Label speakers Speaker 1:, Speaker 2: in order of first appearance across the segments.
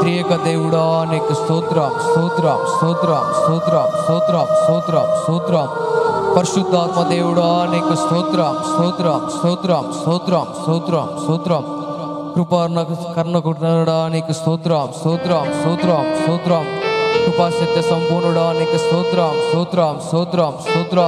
Speaker 1: త్రియక దేవుడా నీకు స్తోత్రం స్తోత్రం స్తోత్రం స్తోత్రం స్తోత్రం స్తోత్రం స్తోత్రం పరిశుద్ధాత్మ దేవుడా నీకు స్తోత్రం స్తోత్రం స్తోత్రం స్తోత్రం స్తోత్రం స్తోత్రం కృపార్ణ కర్ణకుడా నీకు స్తోత్రం స్తోత్రం స్తోత్రం స్తోత్రం కృపాశక్తి సంపూర్ణుడా నీకు స్తోత్రం స్తోత్రం స్తోత్రం స్తోత్రం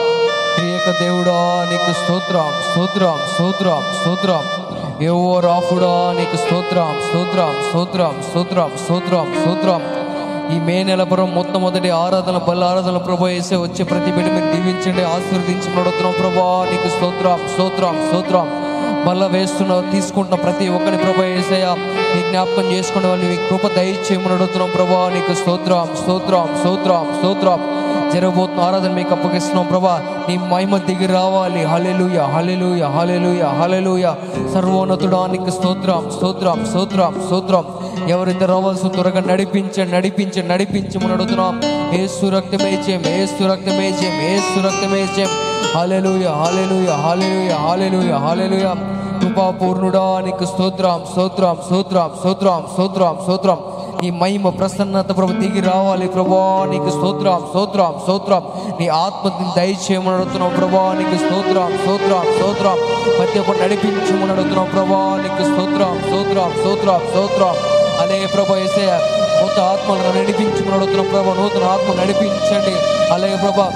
Speaker 1: త్రియక దేవుడా నీకు స్తోత్రం స్తోత్రం స్తోత్రం స్తోత్రం ఏవో రాఫుడా నీకు స్తోత్రం స్తోత్రం స్తోత్రం స్తోత్రం స్తోత్రం స్తోత్రం ఈ మే నెలపురం మొట్టమొదటి ఆరాధన బల్ల ఆరాధన ప్రభా వేసే వచ్చే ప్రతి బిడ్డ మీరు దీవించండి ఆశీర్వదించి నడుతున్నాం ప్రభా నీకు స్తోత్రం స్తోత్రం స్తోత్రం బల్ల వేస్తున్న తీసుకుంటున్న ప్రతి ఒక్కరి ప్రభా ఏసయ్య నీ జ్ఞాపకం చేసుకునే వాళ్ళు మీ కృప దయచేయమని అడుగుతున్నాం ప్రభా నీకు స్తోత్రం స్తోత్రం స్తోత్రం స్తోత్రం జరగబోతున్న ఆరాధన మీకు అప్పగిస్తున్నాం ప్రభా నీ మహిమ దిగి రావాలి హలెలుయ హలెలుయ హలెలుయ హలెలుయ సర్వోన్నతుడా నీకు స్తోత్రం స్తోత్రం స్తోత్రం స్తోత్రం ఎవరైతే రావాల్సిన త్వరగా నడిపించండి నడిపించండి నడిపించమని అడుగుతున్నాం ఏ సురక్తమే చేయం ఏ సురక్తమే చేయం ఏ సురక్తమే చేయం hallelujah hallelujah hallelujah hallelujah hallelujah కృపాపూర్ణుడా నీకు స్తోత్రం స్తోత్రం స్తోత్రం స్తోత్రం స్తోత్రం స్తోత్రం నీ మహిమ ప్రసన్నత ప్రభు దిగి రావాలి ప్రభా నీకు స్తోత్రం స్తోత్రం స్తోత్రం నీ ఆత్మని దయచేయమని అడుగుతున్నాం ప్రభా నీకు స్తోత్రం స్తోత్రం స్తోత్రం ప్రతి ఒక్కరు నడిపించమని అడుగుతున్నాం ప్రభా నీకు స్తోత్రం స్తోత్రం స్తోత్రం స్తోత్రం అనే ప్రభా వేసే కొత్త ఆత్మలను నడిపించమని అడుగుతున్నాం ప్రభా నూతన ఆత్మ నడిపించండి అలాగే ప్రభా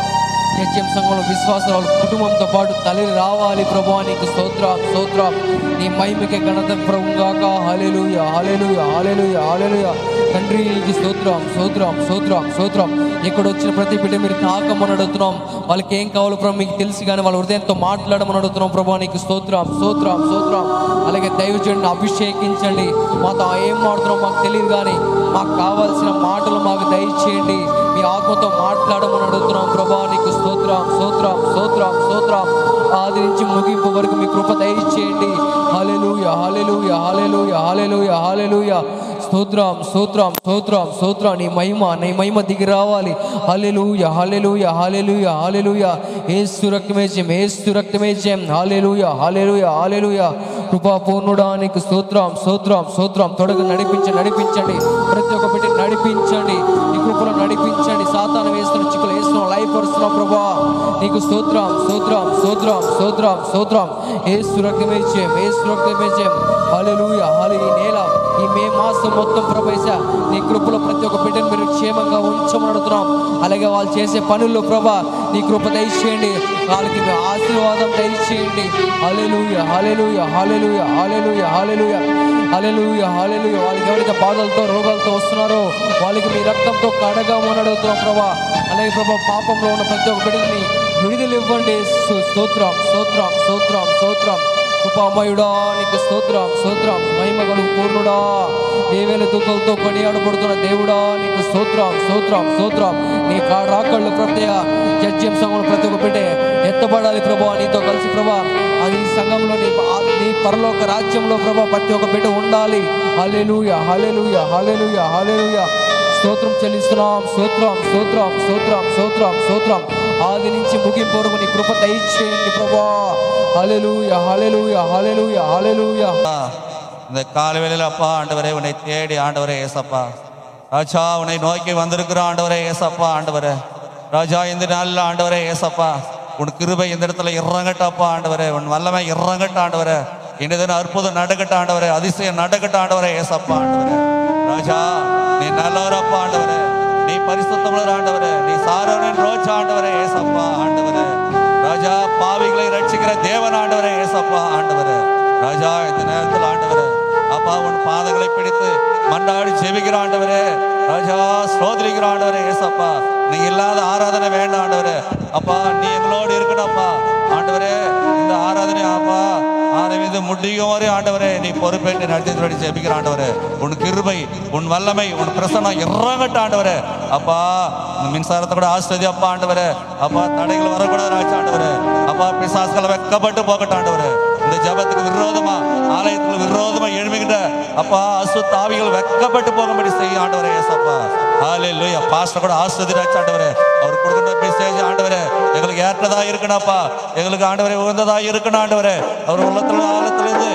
Speaker 1: చర్చం సంఘంలో విశ్వాసాలు వాళ్ళ కుటుంబంతో పాటు తల్లి రావాలి ప్రభా నీకు స్తోత్రం స్తోత్రం నీ మహిమకే ఘనత ప్రభుగాక హాలేలుయ హాలేలుయ హాలేలుయ హాలేలుయ తండ్రి నీకు స్తోత్రం స్తోత్రం స్తోత్రం స్తోత్రం ఇక్కడ వచ్చిన ప్రతి బిడ్డ మీరు తాకమని అడుగుతున్నాం వాళ్ళకి ఏం కావాలో ప్రభు మీకు తెలిసి కానీ వాళ్ళ హృదయంతో మాట్లాడమని అడుగుతున్నాం ప్రభా నీకు స్తోత్రం స్తోత్రం స్తోత్రం అలాగే దైవజనుడిని అభిషేకించండి మాతో ఏం మాడుతున్నాం మాకు తెలియదు కానీ మాకు కావాల్సిన మాటలు మాకు దయచేయండి మీ ఆత్మతో మాట్లాడమని అడుగుతున్నాం ప్రభా నీకు స్తోత్రం స్తోత్రం స్తోత్రం స్తోత్రం ఆది నుంచి ముగింపు వరకు మీ కృప దయచేయండి hallelujah hallelujah hallelujah hallelujah hallelujah స్తోత్రం స్తోత్రం స్తోత్రం స్తోత్రం నీ మహిమ నీ మహిమ దిగి రావాలి hallelujah hallelujah hallelujah hallelujah Yesu రక్తమే చేయం ఏసు రక్తమే చేయం హాలెలూయ హాలెలూయ హాలెలూయ కృపా పూర్ణుడా నీకు స్తోత్రం స్తోత్రం స్తోత్రం తొడగ నడిపించండి నడిపించండి ప్రతి ఒక్క బిడ్డ నడిపించండి నీ కృపలో నడిపించండి సాతాను వేస్తున్న చిక్కులు వేస్తున్నాం లైఫ్ పరుస్తున్నాం ప్రభా నీకు స్తోత్రం స్తోత్రం స్తోత్రం స్తోత్రం స్తోత్రం ఏ సురక్తమే చేయం ఏ సురక్తమే చేయం హాలెలూయ హాలి ఈ నేల ఈ మే మాసం మొత్తం ప్రభేశ నీ కృపలో ప్రతి ఒక్క బిడ్డను మీరు క్షేమంగా ఉంచమని అడుగుతున్నాం అలాగే వాళ్ళు చేసే పనుల్లో ప్రభా నీ కృప దయచేయండి వాళ్ళకి మీ ఆశీర్వాదం దయచేయండి hallelujah hallelujah hallelujah hallelujah hallelujah hallelujah hallelujah వాళ్ళకి ఎవరైతే బాధలతో రోగాలతో వస్తున్నారో వాళ్ళకి మీ రక్తంతో కడగమని అడుగుతున్నాం ప్రభా అలాగే ప్రభా పాపంలో ఉన్న ప్రతి ఒక్క బిడ్డని విడుదల ఇవ్వండి స్తు- స్తోత్రం స్తోత్రం స్తోత్రం స్తోత్రం కృపామయుడా నీకు స్తోత్రం స్తోత్రం మహిమగలు పూర్ణుడా వేవేల దుఃఖలతో కొనియాడబడుతున్న దేవుడా నీకు స్తోత్రం స్తోత్రం స్తోత్రం నీ కా రాకళ్ళు ప్రత్యయ జడ్జ్యం సంఘంలో ప్రతి ఒక్క బిడ్డే ఎత్తబడాలి ప్రభా నీతో కలిసి ప్రభా అది ఈ సంఘంలో నీ నీ పరలోక రాజ్యంలో ప్రభా ప్రతి ఒక్క బిడ్డ ఉండాలి హల్లెలూయ హల్లెలూయ హల్లెలూయ హల్లెలూయ స్తోత్రం చెల్లిస్తున్నాం స్తోత్రం స్తోత్రం స్తోత్రం స్తోత్రం స్తోత్రం ఆది నుంచి ముగింపు వరకు నీ కృప దయచేయండి ప్రభా హల్లెలూయ హల్లెలూయ హల్లెలూయ హల్లెలూయ
Speaker 2: இந்த காலவேளையில் அப்பா ஆண்டவரே உன்னை தேடி ஆண்டவரே ஏசப்பா ராஜா உன்னை நோக்கி வந்திருக்கிற ஆண்டவரே ஏசப்பா ஆண்டவரே ராஜா இந்த நாளில் ஆண்டவரே ஏசப்பா உன் கிருபை இந்த இடத்துல இறங்கட்டப்பா ஆண்டவரே உன் வல்லமை இறங்கட்ட ஆண்டவரே இன்றைய அற்புதம் நடக்கட்ட ஆண்டவரே அதிசயம் நடக்கட்ட ஆண்டவரே ஏசப்பா ஆண்டவரே ராஜா நீ நல்லவரப்பா ஆண்டவரே நீ பரிசுத்தமுள்ள ஆண்டவரே நீ சாரவனின் ரோஜா ஆண்டவரே ஏசப்பா ஆண்டவரே ராஜா பாவிகளை ரட்சிக்கிற தேவன் ஆண்டவரே ஏசப்பா ஆண்டவரே ராஜா இந்த நேரத்தில் ஆண்டவரே அப்பா உன் பாதங்களை பிடித்து மண்டாடி ஜெபிக்கிற ஆண்டவரே ராஜா சோதரிக்கிற ஆண்டவரே ஏசப்பா நீ இல்லாத ஆராதனை வேண்டாம் ஆண்டவரே அப்பா நீ எங்களோடு இருக்கணும்ப்பா ஆண்டவரே இந்த ஆராதனை அப்பா ஆரம்பித்து முடியும் வரை ஆண்டவரே நீ பொறுப்பேற்று நடத்தி ஜெபிக்கிற ஆண்டவரே உன் கிருபை உன் வல்லமை உன் பிரசனம் இறங்கட்ட ஆண்டவரே அப்பா இந்த மின்சாரத்தை கூட ஆஸ்வதி அப்பா ஆண்டவரே அப்பா தடைகள் வரக்கூடாது ராஜா ஆண்டவரே அப்பா பிசாசுகளை வெக்கப்பட்டு போகட்டும் ஆண்டவரே இந்த ஜபத்துக்கு விரோதமா ஆலயத்துக்கு விரோதமா எழுமிக்கிட்ட அப்பா அசு தாவிகள் வெக்கப்பட்டு போகும்படி செய்ய ஆண்டவரே ஏசப்பா ஹாலே லூயா பாஸ்டர் கூட ஆஸ்வதி ராஜா ஆண்டவரே அவர் கொடுக்கிற மெசேஜ் ஆண்டவரே எங்களுக்கு ஏற்றதா இருக்கணும்ப்பா எங்களுக்கு ஆண்டவரே உகந்ததா இருக்கணும் ஆண்டவரே அவர் உள்ளத்துல ஆழத்திலிருந்து ஆண்டவரே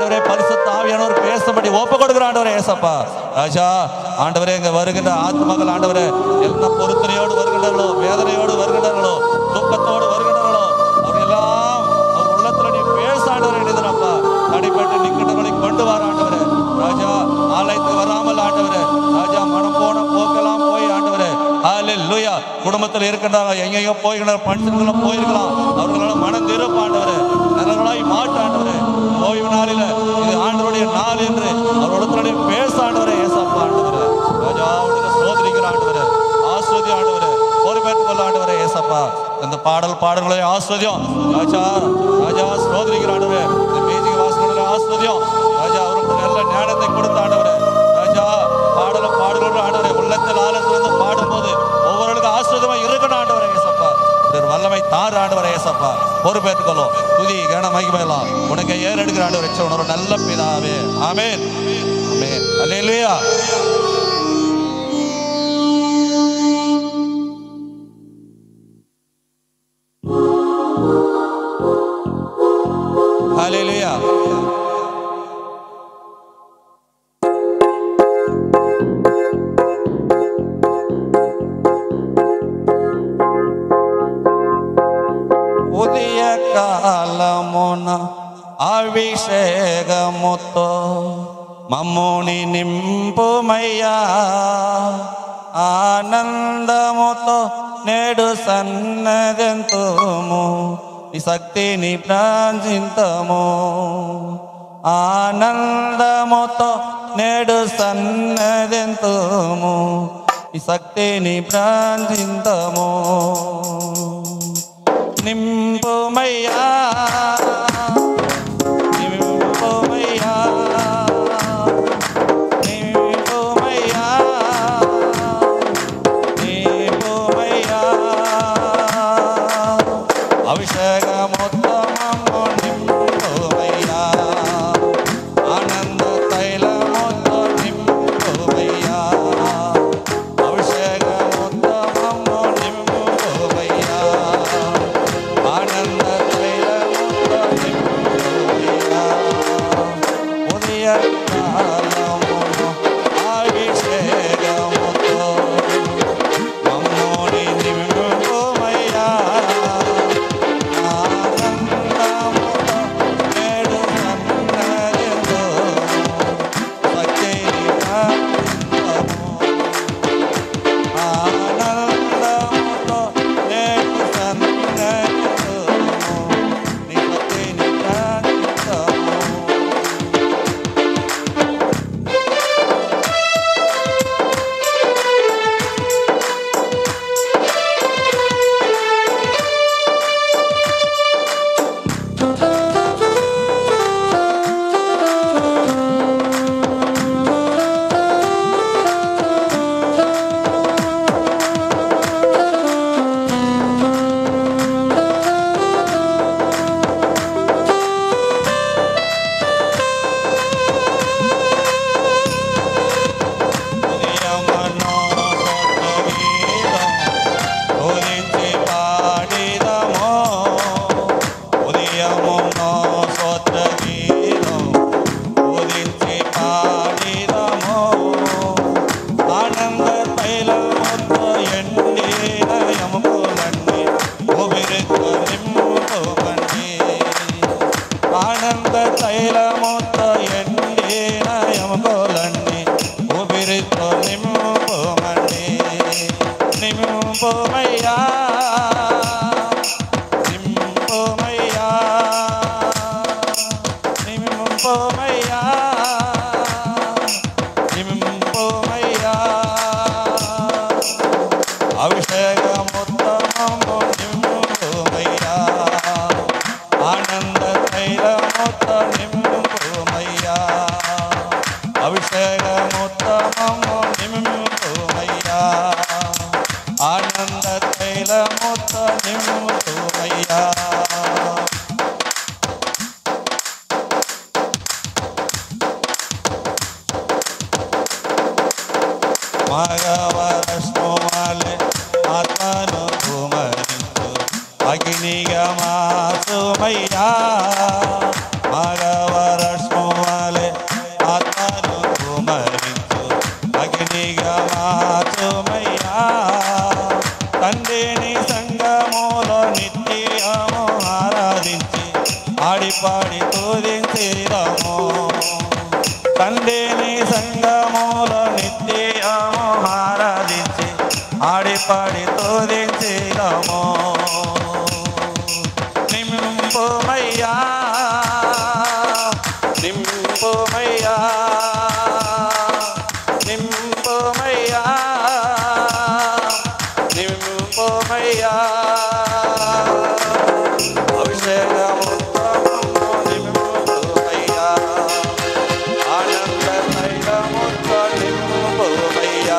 Speaker 2: ஆண்டவரே பரிசுத்த ஆவியானவர் பேசும்படி ஒப்பு கொடுக்குற ஆண்டவரே ஏசப்பா ராஜா ஆண்டவரே இங்க வருகின்ற ஆத்மகள் ஆண்டவரே என்ன பொருத்தனையோடு வருகின்றார்களோ வேதனையோடு வருகின்றார்களோ துக்கத்தோடு வருகின்றார்களோ அவர் எல்லாம் அவர் உள்ளத்துல நீ பேச ஆண்டவரே எழுதுனப்பா தடைப்பட்டு நிற்கின்றவர்களை கொண்டு வர ஆண்டவரே ராஜா ஆலயத்துக்கு வராமல் ஆண்டவரே ராஜா மனம் போன போக்கெல்லாம் போய் ஆண்டவரே ஹalleluya குடும்பத்தில் இருக்கின்றாங்க எங்கெங்க போய்கிற பஞ்சங்களும் போயிருக்கலாம் அவர்களெல்லாம் மனம் திருப்ப ஆண்டவரே நரங்களாய் மாட்ட ஆண்டவரே ஓய்வு நாளில இது ஆண்டவருடைய நாள் என்று அவரோடத்துல பேச ஆண்டவரே ஏசப்பா ஆண்டவரே ராஜா அவனுக்கு சோதரிக்கிற ஆண்டவரே ஆஸ்வதி ஆண்டவரே பொறுப்பேற்றுக் கொள்ள ஆண்டவரே ஏசப்பா இந்த பாடல் பாடல்களை ஆஸ்வதியம் ராஜா ராஜா சோதரிக்கிற ஆண்டவரே இந்த மேஜிக் வாசகங்களை ஆஸ்வதியம் ராஜா அவருக்கு நல்ல ஞானத்தை கொடுத்த ஆண்டவரே ராஜா பாடல பாடலோடு ஆண்டவரே உள்ளத்தில் ஆழத்தில் வந்து பாடும்போது ஒவ்வொருவருக்கும் ஆஸ்வதமா இருக்கணும் ஆண்டவரே ஏசப்பா இப்படி ஒரு வல்லமை தார் ஆண்டவரே ஏசப்பா பொறுப்பேற்றுக்கொள்ளும் துதி கன மகிமையெல்லாம் உனக்கு ஏறெடுக்கிற ஆண்டவர் ஒரு நல்ல பிதாவே ஆமென் ஆமென் அல்லேலூயா ஹalleluya ఉదయ కాలమున అభిషేకముతో మమ్ముని నింపుమయ్యా ఆనందముతో నేడు సన్నదెంతుము నీ శక్తిని ప్రాంజింతము ఆనందముతో నేడు సన్నదెంతుము ఈ శక్తిని ప్రాంజింతము నింపుమయ్యా నింపుమయ్యా నింపుమయ్యా నింపుమయ్యా అభిషేకముత్తమము నింపుమయ్యా ఆనంద తైలముతో నింపుమయ్యా అభిషేకముత్తమము నింపుమయ్యా ఆనంద తైలముతో నింపుమయ్యా ఉదయ కాలమున అభిషేకముతో మమ్మోని నింపుమయ్యా ఆనందముతో నేడు సన్నదితో సత్యని ప్రార్థింపము. ఆనందముతో నేడు సన్నదితో నీ సత్యని ప్రార్థింపము. ఉదయమనో సొత్తగీతం ఉదించి పాడిదమో ఉదయమునో సొత్తగీతం ఉదించి పాడిదమో ఆనంద తైలముతో ఎండిన యముకులన్నీ ఊపిరితో నింపుకోకండి ఆనంద తైలముతో ఎండిన యముకులన్నీ ఊపిరితో నింపుమండి నింపుమయ్యా నింపుమయ్యా నింపుమయ్యా నింపుమయ్యా అభిషేకముత్తమము నింపుమయ్యా ఆనంద తైలముత్త నింపుమయ్యా అభిషేకముత్తమము నింపుమయ్యా ఆనంద తైలముత్త నింపుమయ్యా మగవరస్మోమాలే ఆత్మను కుమరించు అగ్నిగా మాసుమయ్యా మగవరస్మోమాలే కూడి నీ సంగములో నిత్యము ఆరాధించి ఆడిపాడి తోదించిదము నింపుమయ్యా నింపుమయ్యా నింపుమయ్యా నింపుమయ్యా అభిషేకముతో నింపుమయ్యా ఆనంద తైలముతో నింపుమయ్యా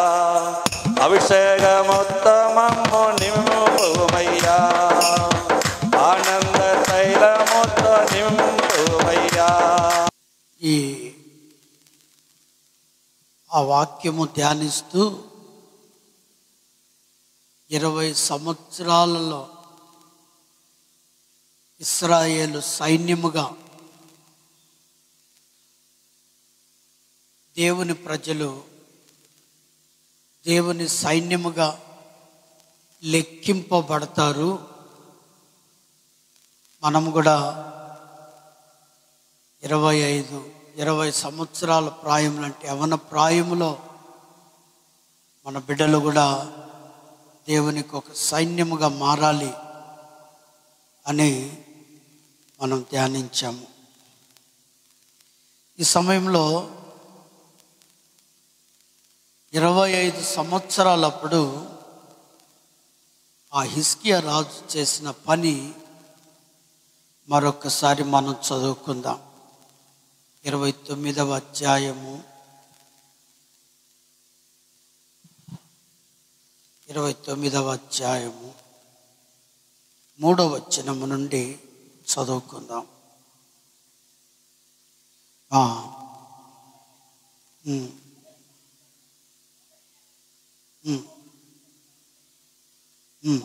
Speaker 2: అభిషేకముత్తమము నింపుమయ్యా ఆనంద తైలముతో నింపుమయ్యా
Speaker 3: ఈ ఆ వాక్యము ధ్యానిస్తూ ఇరవై సంవత్సరాలలో ఇస్రాయేలు సైన్యముగా దేవుని ప్రజలు దేవుని సైన్యముగా లెక్కింపబడతారు మనం కూడా ఇరవై ఐదు ఇరవై సంవత్సరాల ప్రాయం లాంటి యవన ప్రాయములో మన బిడ్డలు కూడా దేవునికి ఒక సైన్యముగా మారాలి అని మనం ధ్యానించాము ఈ సమయంలో ఇరవై ఐదు సంవత్సరాలప్పుడు ఆ హిస్కియా రాజు చేసిన పని మరొకసారి మనం చదువుకుందాం ఇరవై తొమ్మిదవ అధ్యాయము ఇరవై తొమ్మిదవ అధ్యాయము మూడవ వచనము నుండి చదువుకుందాం ఆ. ఉమ్. ఉమ్. ఉమ్.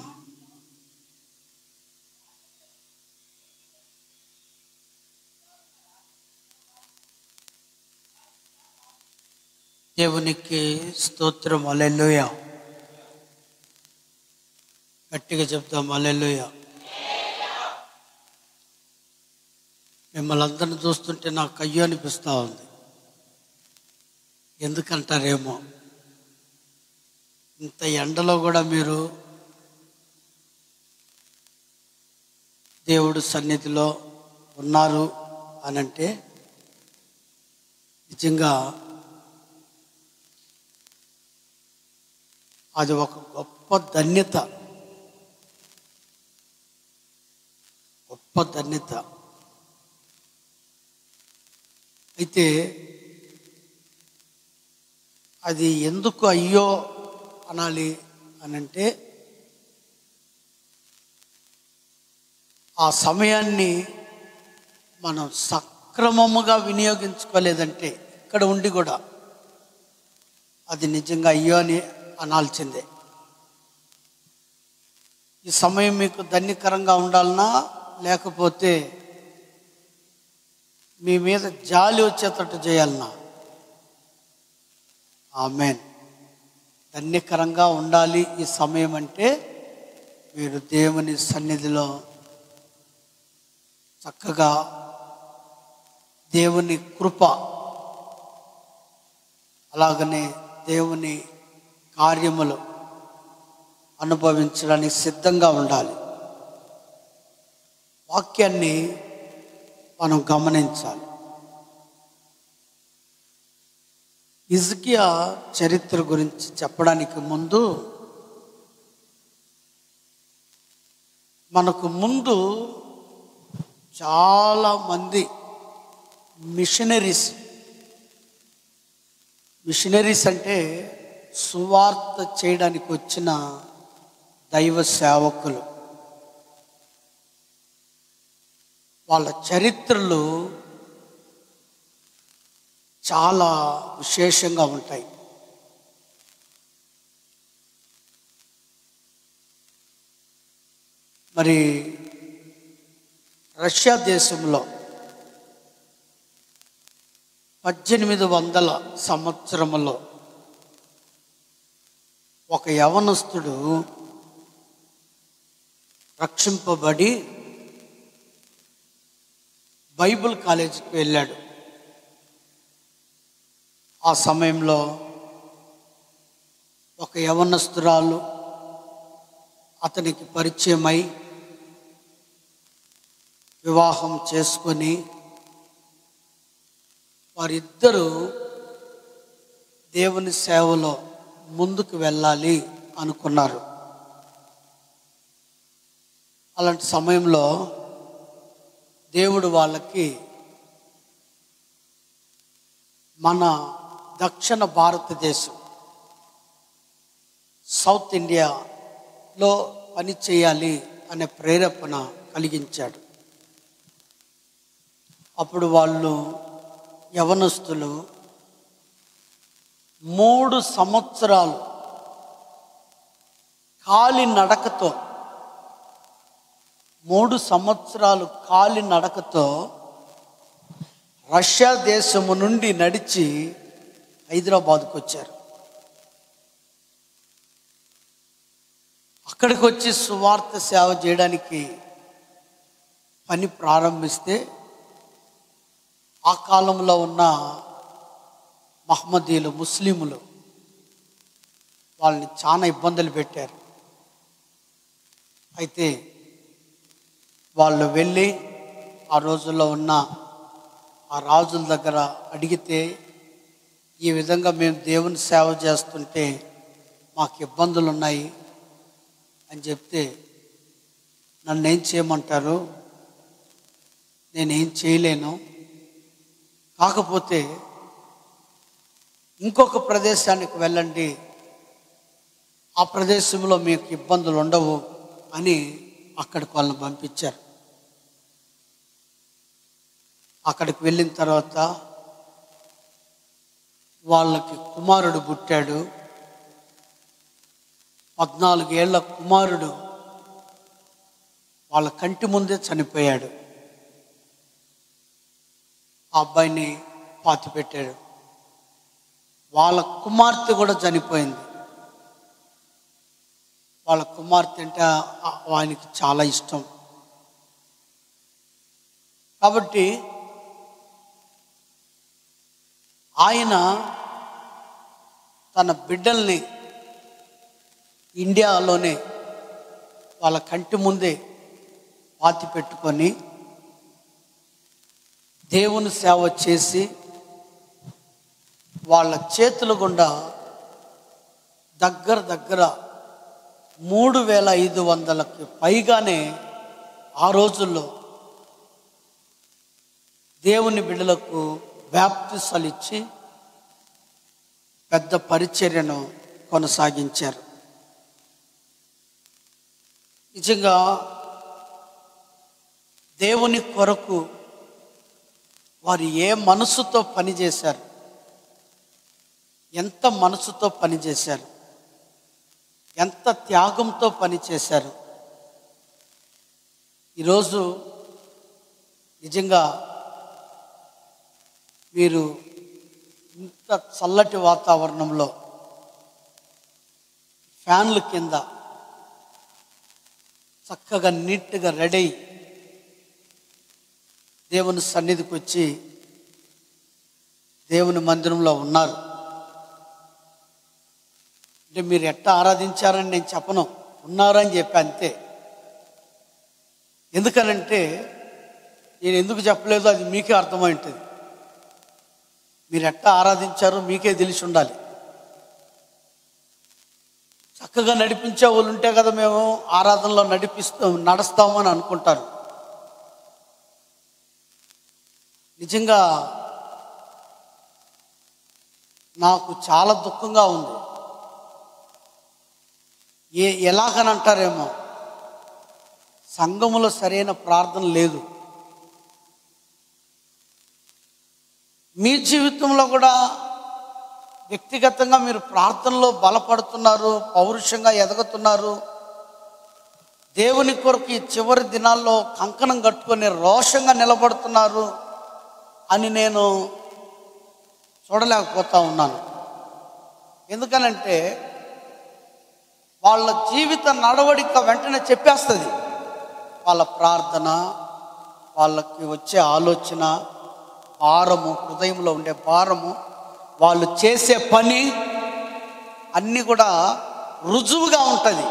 Speaker 3: దేవునికి స్తోత్రం అలెలుయ గట్టిగా చెప్తాం అలెలుయ మిమ్మల్ని అందరిని చూస్తుంటే నాకు అయ్యో అనిపిస్తూ ఉంది ఎందుకంటారేమో ఇంత ఎండలో కూడా మీరు దేవుడు సన్నిధిలో ఉన్నారు అనంటే నిజంగా అది ఒక గొప్ప ధన్యత గొప్ప ధన్యత అయితే అది ఎందుకు అయ్యో అనాలి అనంటే ఆ సమయాన్ని మనం సక్రమముగా వినియోగించుకోలేదంటే ఇక్కడ ఉండి కూడా అది నిజంగా అయ్యో అని అనాల్సిందే ఈ సమయం మీకు ధన్యకరంగా ఉండాలన్నా లేకపోతే మీ మీద జాలి వచ్చేటట్టు చేయాలన్నా ఆమెన్ ధన్యకరంగా ఉండాలి ఈ సమయం అంటే మీరు దేవుని సన్నిధిలో చక్కగా దేవుని కృప అలాగనే దేవుని కార్యములు అనుభవించడానికి సిద్ధంగా ఉండాలి వాక్యాన్ని మనం గమనించాలి ఇజ్కియా చరిత్ర గురించి చెప్పడానికి ముందు మనకు ముందు చాలా మంది మిషనరీస్ మిషనరీస్ అంటే సువార్త చేయడానికి వచ్చిన దైవ సేవకులు వాళ్ళ చరిత్రలు చాలా విశేషంగా ఉంటాయి మరి రష్యా దేశంలో పద్దెనిమిది వందల సంవత్సరములో ఒక యవనస్తుడు రక్షింపబడి బైబిల్ కాలేజీకి వెళ్ళాడు ఆ సమయంలో ఒక యవనస్తురాలు అతనికి పరిచయమై వివాహం చేసుకొని వారిద్దరూ దేవుని సేవలో ముందుకు వెళ్ళాలి అనుకున్నారు అలాంటి సమయంలో దేవుడు వాళ్ళకి మన దక్షిణ భారతదేశం సౌత్ ఇండియాలో పని చేయాలి అనే ప్రేరేపణ కలిగించాడు అప్పుడు వాళ్ళు యవనస్తులు మూడు సంవత్సరాలు కాలి నడకతో మూడు సంవత్సరాలు కాలి నడకతో రష్యా దేశము నుండి నడిచి హైదరాబాద్కు వచ్చారు అక్కడికి వచ్చి సువార్త సేవ చేయడానికి పని ప్రారంభిస్తే ఆ కాలంలో ఉన్న మహమ్మదీలు ముస్లిములు వాళ్ళని చాలా ఇబ్బందులు పెట్టారు అయితే వాళ్ళు వెళ్ళి ఆ రోజుల్లో ఉన్న ఆ రాజుల దగ్గర అడిగితే ఈ విధంగా మేము దేవుని సేవ చేస్తుంటే మాకు ఇబ్బందులు ఉన్నాయి అని చెప్తే నన్ను ఏం చేయమంటారు నేనేం చేయలేను కాకపోతే ఇంకొక ప్రదేశానికి వెళ్ళండి ఆ ప్రదేశంలో మీకు ఇబ్బందులు ఉండవు అని అక్కడికి వాళ్ళని పంపించారు అక్కడికి వెళ్ళిన తర్వాత వాళ్ళకి కుమారుడు పుట్టాడు పద్నాలుగేళ్ల కుమారుడు వాళ్ళ కంటి ముందే చనిపోయాడు ఆ అబ్బాయిని పాతి పెట్టాడు వాళ్ళ కుమార్తె కూడా చనిపోయింది వాళ్ళ కుమార్తె అంటే ఆ- ఆయనకి చాలా ఇష్టం కాబట్టి ఆయన తన బిడ్డల్ని ఇండియాలోనే వాళ్ళ కంటి ముందే పాతి పెట్టుకొని దేవుని సేవ చేసి వాళ్ళ చేతుల గుండా దగ్గర దగ్గర మూడు వేల ఐదు వందలకి పైగానే ఆ రోజుల్లో దేవుని బిడ్డలకు వ్యాప్తిసలు ఇచ్చి పెద్ద పరిచర్యను కొనసాగించారు నిజంగా దేవుని కొరకు వారు ఏ మనసుతో పనిచేశారు ఎంత మనసుతో పనిచేశారు ఎంత త్యాగంతో పనిచేశారు ఈరోజు నిజంగా మీరు ఇంత చల్లటి వాతావరణంలో ఫ్యాన్ల కింద చక్కగా నీట్గా రెడీ అయి దేవుని సన్నిధికి వచ్చి దేవుని మందిరంలో ఉన్నారు అంటే మీరు ఎట్లా ఆరాధించారని నేను చెప్పను ఉన్నారని చెప్పి అంతే ఎందుకనంటే నేను ఎందుకు చెప్పలేదో అది మీకే అర్థమై ఉంటుంది మీరు ఎట్లా ఆరాధించారో మీకే తెలిసి ఉండాలి చక్కగా నడిపించే వాళ్ళు ఉంటే కదా మేము ఆరాధనలో నడిపిస్తాం నడుస్తామని అనుకుంటారు నిజంగా నాకు చాలా దుఃఖంగా ఉంది ఏ ఎలాగని అంటారేమో సంఘములో సరైన ప్రార్థన లేదు మీ జీవితంలో కూడా వ్యక్తిగతంగా మీరు ప్రార్థనలో బలపడుతున్నారు పౌరుషంగా ఎదగుతున్నారు దేవుని కొరకు ఈ చివరి దినాల్లో కంకణం కట్టుకొని రోషంగా నిలబడుతున్నారు అని నేను చూడలేకపోతా ఉన్నాను ఎందుకనంటే వాళ్ళ జీవిత నడవడిక వెంటనే చెప్పేస్తుంది వాళ్ళ ప్రార్థన వాళ్ళకి వచ్చే ఆలోచన భారము హృదయంలో ఉండే భారము వాళ్ళు చేసే పని అన్నీ కూడా రుజువుగా ఉంటుంది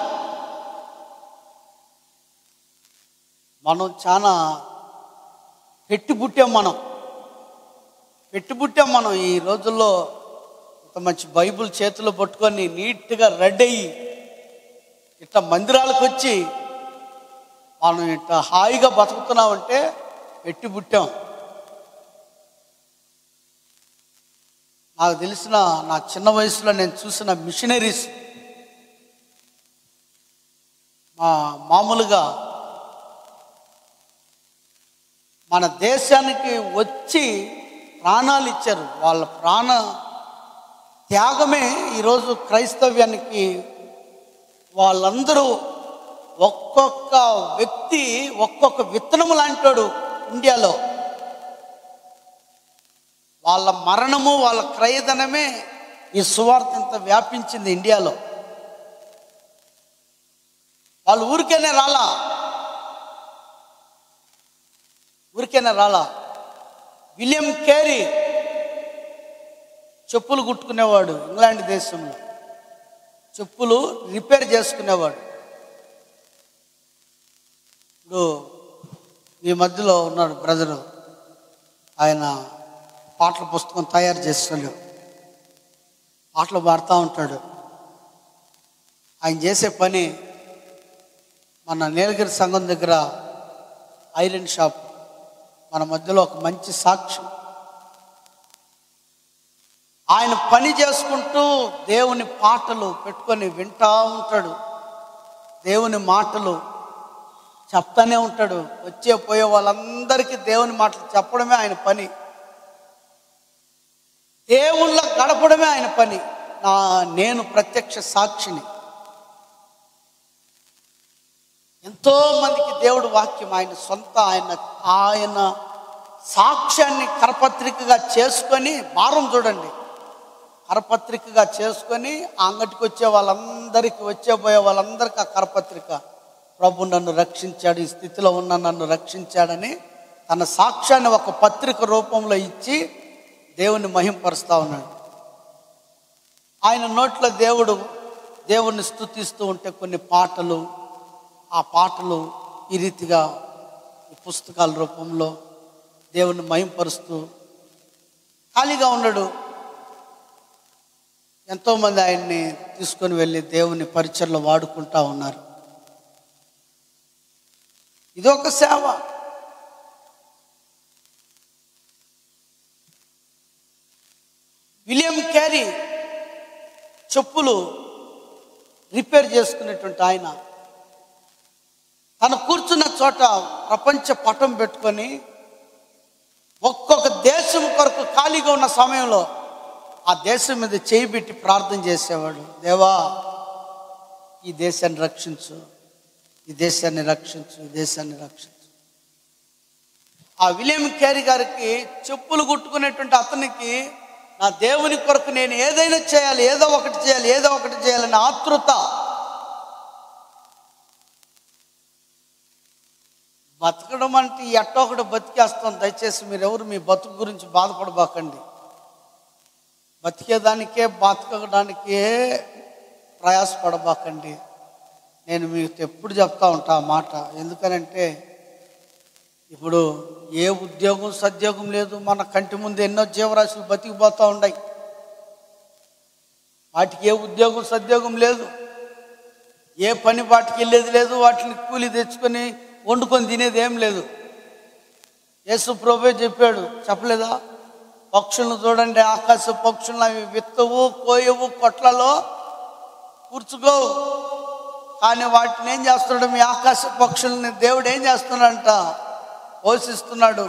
Speaker 3: మనం చాలా పెట్టి పుట్టాం మనం పెట్టి పుట్టాం మనం ఈ రోజుల్లో ఇంత మంచి బైబిల్ చేతిలో పట్టుకొని నీట్గా రెడీ అయ్యి ఇట్లా మందిరాలకు వచ్చి మనం ఇట్లా హాయిగా బతుకుతున్నామంటే పెట్టి పుట్టాం నాకు తెలిసిన నా చిన్న వయసులో నేను చూసిన మిషనరీస్ మా మామూలుగా మన దేశానికి వచ్చి ప్రాణాలు ఇచ్చారు వాళ్ళ ప్రాణ త్యాగమే ఈరోజు క్రైస్తవ్యానికి వాళ్ళందరూ ఒక్కొక్క వ్యక్తి ఒక్కొక్క విత్తనం లాంటాడు ఇండియాలో వాళ్ళ మరణము వాళ్ళ క్రయధనమే ఈ సువార్త ఇంత వ్యాపించింది ఇండియాలో వాళ్ళు ఊరికేనే రాలా ఊరికేనే రాలా విలియం కేరీ చెప్పులు కుట్టుకునేవాడు ఇంగ్లాండ్ దేశంలో చెప్పులు రిపేర్ చేసుకునేవాడు ఇప్పుడు ఈ మధ్యలో ఉన్నాడు బ్రదరు ఆయన పాటల పుస్తకం తయారు చేస్తాడు పాటలు పాడుతూ ఉంటాడు ఆయన చేసే పని మన నీలగిరి సంఘం దగ్గర ఐరన్ షాప్ మన మధ్యలో ఒక మంచి సాక్ష్యం ఆయన పని చేసుకుంటూ దేవుని పాటలు పెట్టుకొని వింటా ఉంటాడు దేవుని మాటలు చెప్తానే ఉంటాడు వచ్చే పోయే వాళ్ళందరికీ దేవుని మాటలు చెప్పడమే ఆయన పని దేవుళ్ళ గడపడమే ఆయన పని నా నేను ప్రత్యక్ష సాక్షిని ఎంతో మందికి దేవుడు వాక్యం ఆయన సొంత ఆయన ఆయన సాక్ష్యాన్ని కరపత్రికగా చేసుకొని భారం చూడండి కరపత్రికగా చేసుకొని ఆ అంగటికి వచ్చే వాళ్ళందరికీ వచ్చే పోయే వాళ్ళందరికీ ఆ కరపత్రిక ప్రభు నన్ను రక్షించాడు ఈ స్థితిలో ఉన్న నన్ను రక్షించాడని తన సాక్ష్యాన్ని ఒక పత్రిక రూపంలో ఇచ్చి దేవుని మహింపరుస్తూ ఉన్నాడు ఆయన నోట్లో దేవుడు దేవుణ్ణి స్తుతిస్తూ ఉంటే కొన్ని పాటలు ఆ పాటలు ఈ రీతిగా ఈ పుస్తకాల రూపంలో దేవుణ్ణి మహింపరుస్తూ ఖాళీగా ఉన్నాడు ఎంతోమంది ఆయన్ని తీసుకొని వెళ్ళి దేవుని పరిచయలో వాడుకుంటా ఉన్నారు ఇదొక సేవ విలియం క్యారీ చెప్పులు రిపేర్ చేసుకునేటువంటి ఆయన తను కూర్చున్న చోట ప్రపంచ పటం పెట్టుకొని ఒక్కొక్క దేశం కొరకు ఖాళీగా ఉన్న సమయంలో ఆ దేశం మీద చేయి పెట్టి ప్రార్థన చేసేవాడు దేవా ఈ దేశాన్ని రక్షించు ఈ దేశాన్ని రక్షించు ఈ దేశాన్ని రక్షించు ఆ విలియం క్యారీ గారికి చెప్పులు కుట్టుకునేటువంటి అతనికి నా దేవుని కొరకు నేను ఏదైనా చేయాలి ఏదో ఒకటి చేయాలి ఏదో ఒకటి చేయాలని ఆతృత బతకడం అంటే ఎట్టో ఒకటి బతికేస్తాం దయచేసి మీరు ఎవరు మీ బతుకు గురించి బాధపడబాకండి బతికేదానికే బతకడానికే ప్రయాసపడబాకండి నేను మీకు ఎప్పుడు చెప్తా ఉంటా ఆ మాట ఎందుకనంటే ఇప్పుడు ఏ ఉద్యోగం సద్యోగం లేదు మన కంటి ముందు ఎన్నో జీవరాశులు బతికిపోతూ ఉన్నాయి వాటికి ఏ ఉద్యోగం సద్యోగం లేదు ఏ పని వాటికి వెళ్ళేది లేదు వాటిని కూలి తెచ్చుకొని వండుకొని తినేది ఏం లేదు యేసు ప్రభే చెప్పాడు చెప్పలేదా పక్షులను చూడండి ఆకాశ పక్షులను అవి విత్తవు కోయవు కొట్లలో కూర్చుకోవు కానీ వాటిని ఏం చేస్తున్నాడు మీ ఆకాశ పక్షుల్ని దేవుడు ఏం చేస్తున్నాడంట పోషిస్తున్నాడు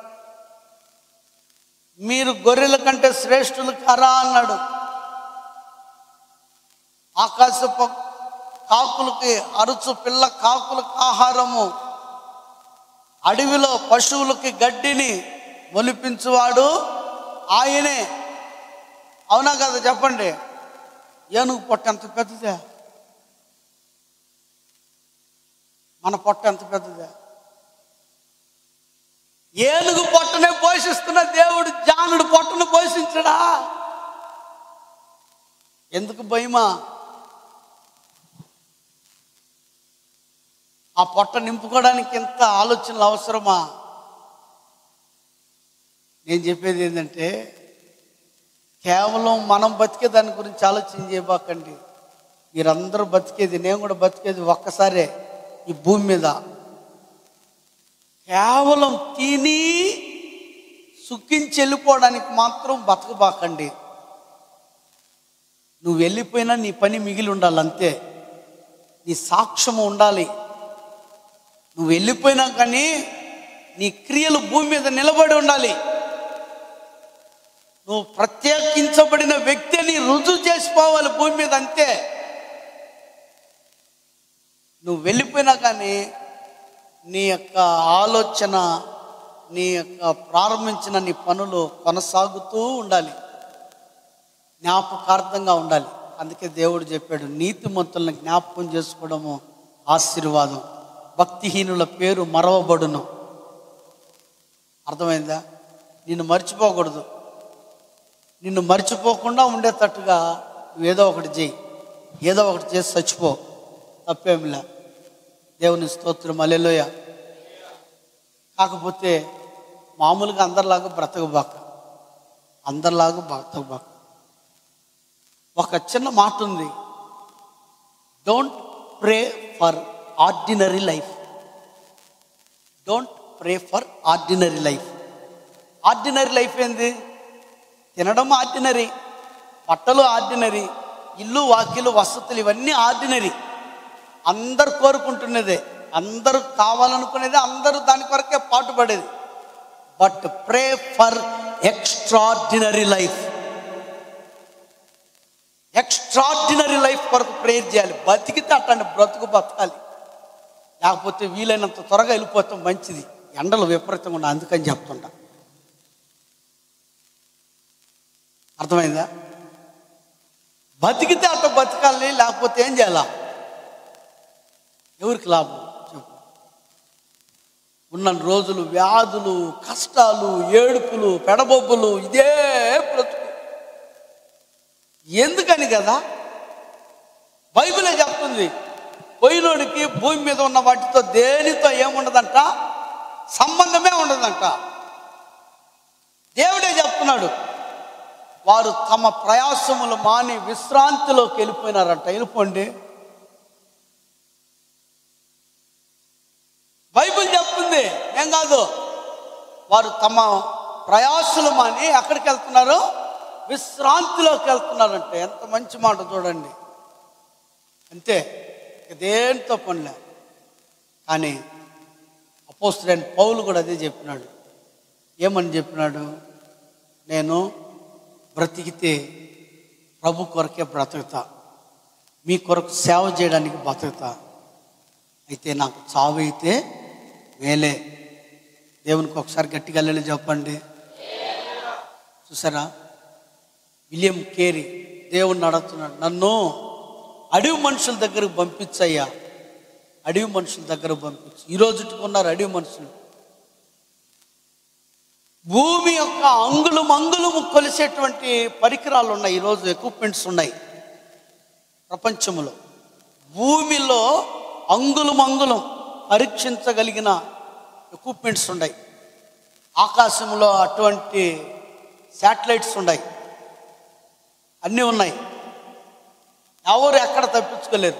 Speaker 3: మీరు గొర్రెల కంటే శ్రేష్ఠులు కరా అన్నాడు ఆకాశ ప- కాకులకి అరుచు పిల్ల కాకులకు ఆహారము అడవిలో పశువులకి గడ్డిని మొలిపించువాడు ఆయనే అవునా కదా చెప్పండి ఏనుగు పొట్ట ఎంత పెద్దదే మన పొట్ట ఎంత పెద్దదే ఏనుగు పొట్టనే పోషిస్తున్న దేవుడు జానుడు పొట్టను పోషించడా ఎందుకు భయమా ఆ పొట్ట నింపుకోవడానికి ఎంత ఆలోచనలు అవసరమా నేను చెప్పేది ఏంటంటే కేవలం మనం బతికే దాని గురించి ఆలోచన చేయబాకండి మీరందరూ బతికేది నేను కూడా బతికేది ఒక్కసారే ఈ భూమి మీద కేవలం తిని సుఖించి వెళ్ళిపోవడానికి మాత్రం బతకబాకండి నువ్వు వెళ్ళిపోయినా నీ పని మిగిలి ఉండాలి అంతే నీ సాక్ష్యము ఉండాలి నువ్వు వెళ్ళిపోయినా కానీ నీ క్రియలు భూమి మీద నిలబడి ఉండాలి నువ్వు ప్రత్యేకించబడిన వ్యక్తిని రుజువు చేసిపోవాలి భూమి మీద అంతే నువ్వు వెళ్ళిపోయినా కానీ నీ యొక్క ఆలోచన నీ యొక్క ప్రారంభించిన నీ పనులు కొనసాగుతూ ఉండాలి జ్ఞాపకార్థంగా ఉండాలి అందుకే దేవుడు చెప్పాడు నీతిమంతులను జ్ఞాపకం చేసుకోవడము ఆశీర్వాదం భక్తిహీనుల పేరు మరవబడును అర్థమైందా నిన్ను మర్చిపోకూడదు నిన్ను మర్చిపోకుండా ఉండేటట్టుగా నువ్వు ఏదో ఒకటి చేయి ఏదో ఒకటి చేసి చచ్చిపో తప్పేమిలా దేవుని స్తోత్రం అలెలోయ కాకపోతే మామూలుగా అందరిలాగా బ్రతకబాక అందరిలాగా బ్రతకబాక ఒక చిన్న మాట ఉంది don't pray for ordinary life don't pray for ordinary life ordinary life ఏంది తినడం ఆర్డినరీ బట్టలు ఆర్డినరీ ఇల్లు వాకిలు వసతులు ఇవన్నీ ఆర్డినరీ అందరు కోరుకుంటున్నదే అందరూ కావాలనుకునేది అందరూ దాని కొరకే పాటుపడేది but pray for extraordinary life extraordinary life కొరకు ప్రేయర్ చేయాలి బతికితే అట్లాంటి బ్రతుకు బతకాలి లేకపోతే వీలైనంత త్వరగా వెళ్ళిపోతాం మంచిది ఎండలు విపరీతంగా ఉన్నాయి అందుకని చెప్తుంటా అర్థమైందా బతికితే అట్ట బతకాలి లేకపోతే ఏం చేయాలా ఎవరికి లాభం చెప్పు ఉన్న రోజులు వ్యాధులు కష్టాలు ఏడుపులు పెడబొబ్బులు ఇదే బ్రతుకు ఎందుకని కదా బైబిలే చెప్తుంది పోయినోడికి భూమి మీద ఉన్న వాటితో దేనితో ఏముండదంట సంబంధమే ఉండదంట దేవుడే చెప్తున్నాడు వారు తమ ప్రయాసములు మాని విశ్రాంతిలోకి వెళ్ళిపోయినారంట వెళ్ళిపోండి బైబిల్ చెప్తుంది ఏం కాదు వారు తమ ప్రయాసలు మాని ఎక్కడికి వెళ్తున్నారు విశ్రాంతిలోకి వెళ్తున్నారంటే ఎంత మంచి మాట చూడండి అంతే ఇక దేనితో పనిలే కానీ అపోస్తుడైన పౌలు కూడా అదే చెప్పినాడు ఏమని చెప్పినాడు నేను బ్రతికితే ప్రభు కొరకే బ్రతుకుతా మీ కొరకు సేవ చేయడానికి బ్రతుకుతా అయితే నాకు చావు అయితే మేలే దేవునికి ఒకసారి గట్టిగా వెళ్ళి చెప్పండి చూసారా విలియం కేరీ దేవుణ్ణి అడుగుతున్నాడు నన్ను అడవి మనుషుల దగ్గరకు పంపించయ్యా అడవి మనుషుల దగ్గరకు పంపించు ఈ రోజుకి ఉన్నారు అడవి మనుషులు భూమి యొక్క అంగుళం అంగుళము కొలిసేటువంటి పరికరాలు ఉన్నాయి ఈరోజు ఎక్విప్మెంట్స్ ఉన్నాయి ప్రపంచంలో భూమిలో అంగుళం అంగుళం పరీక్షించగలిగిన ఎక్విప్మెంట్స్ ఉన్నాయి ఆకాశంలో అటువంటి శాటిలైట్స్ ఉన్నాయి అన్నీ ఉన్నాయి ఎవరు ఎక్కడ తప్పించుకోలేరు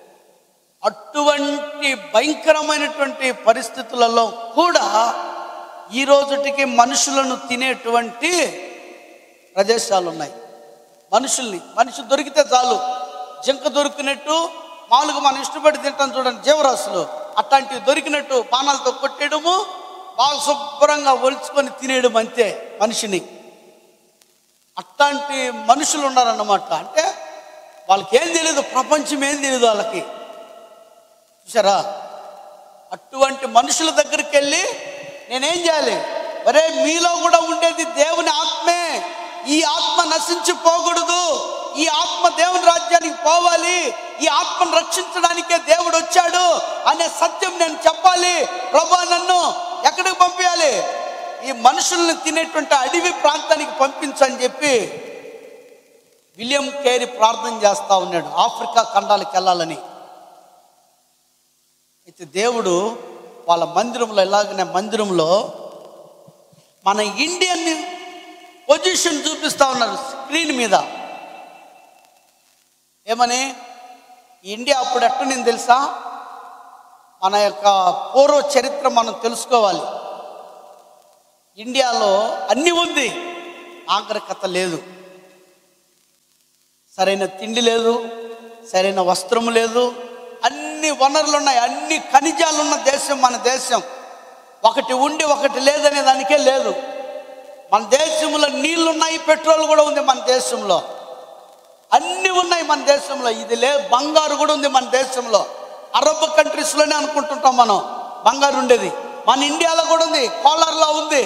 Speaker 3: అటువంటి భయంకరమైనటువంటి పరిస్థితులలో కూడా ఈ రోజుటికి మనుషులను తినేటువంటి ప్రదేశాలు ఉన్నాయి మనుషుల్ని మనిషి దొరికితే చాలు జింక దొరికినట్టు మామూలుగా మనం ఇష్టపడి తింటాం చూడండి జీవరాశులు అట్లాంటివి దొరికినట్టు బాణాలతో కొట్టేయడము బాగా శుభ్రంగా ఒలుచుకొని తినేయడం అంతే మనిషిని అట్లాంటి మనుషులు ఉన్నారన్నమాట అంటే వాళ్ళకి ఏం తెలియదు ప్రపంచం ఏం తెలియదు వాళ్ళకి చూసారా అటువంటి మనుషుల దగ్గరికి వెళ్ళి నేనేం చేయాలి ఒరే మీలో కూడా ఉండేది దేవుని ఆత్మే ఈ ఆత్మ నశించిపోకూడదు ఈ ఆత్మ దేవుని రాజ్యానికి పోవాలి ఈ ఆత్మను రక్షించడానికే దేవుడు వచ్చాడు అనే సత్యం నేను చెప్పాలి ప్రభా నన్ను ఎక్కడికి పంపించాలి ఈ మనుషుల్ని తినేటువంటి అడవి ప్రాంతానికి పంపించని చెప్పి విలియం కేరీ ప్రార్థన చేస్తా ఉన్నాడు ఆఫ్రికా ఖండాలకు వెళ్ళాలని అయితే దేవుడు వాళ్ళ మందిరంలో ఇలాగనే మందిరంలో మన ఇండియన్ పొజిషన్ చూపిస్తా ఉన్నారు స్క్రీన్ మీద ఏమని ఇండియా అప్పుడు ఎట్టనింది తెలుసా మన యొక్క పూర్వ చరిత్ర మనం తెలుసుకోవాలి ఇండియాలో అన్నీ ఉంది నాగరికత లేదు సరైన తిండి లేదు సరైన వస్త్రం లేదు అన్ని వనరులు ఉన్నాయి అన్ని ఖనిజాలు ఉన్న దేశం మన దేశం ఒకటి ఉండి ఒకటి లేదనే దానికే లేదు మన దేశంలో నీళ్లు ఉన్నాయి పెట్రోల్ కూడా ఉంది మన దేశంలో అన్నీ ఉన్నాయి మన దేశంలో ఇది లే బంగారు కూడా ఉంది మన దేశంలో అరబ్ కంట్రీస్లోనే అనుకుంటుంటాం మనం బంగారు ఉండేది మన ఇండియాలో కూడా ఉంది కోలార్లో ఉంది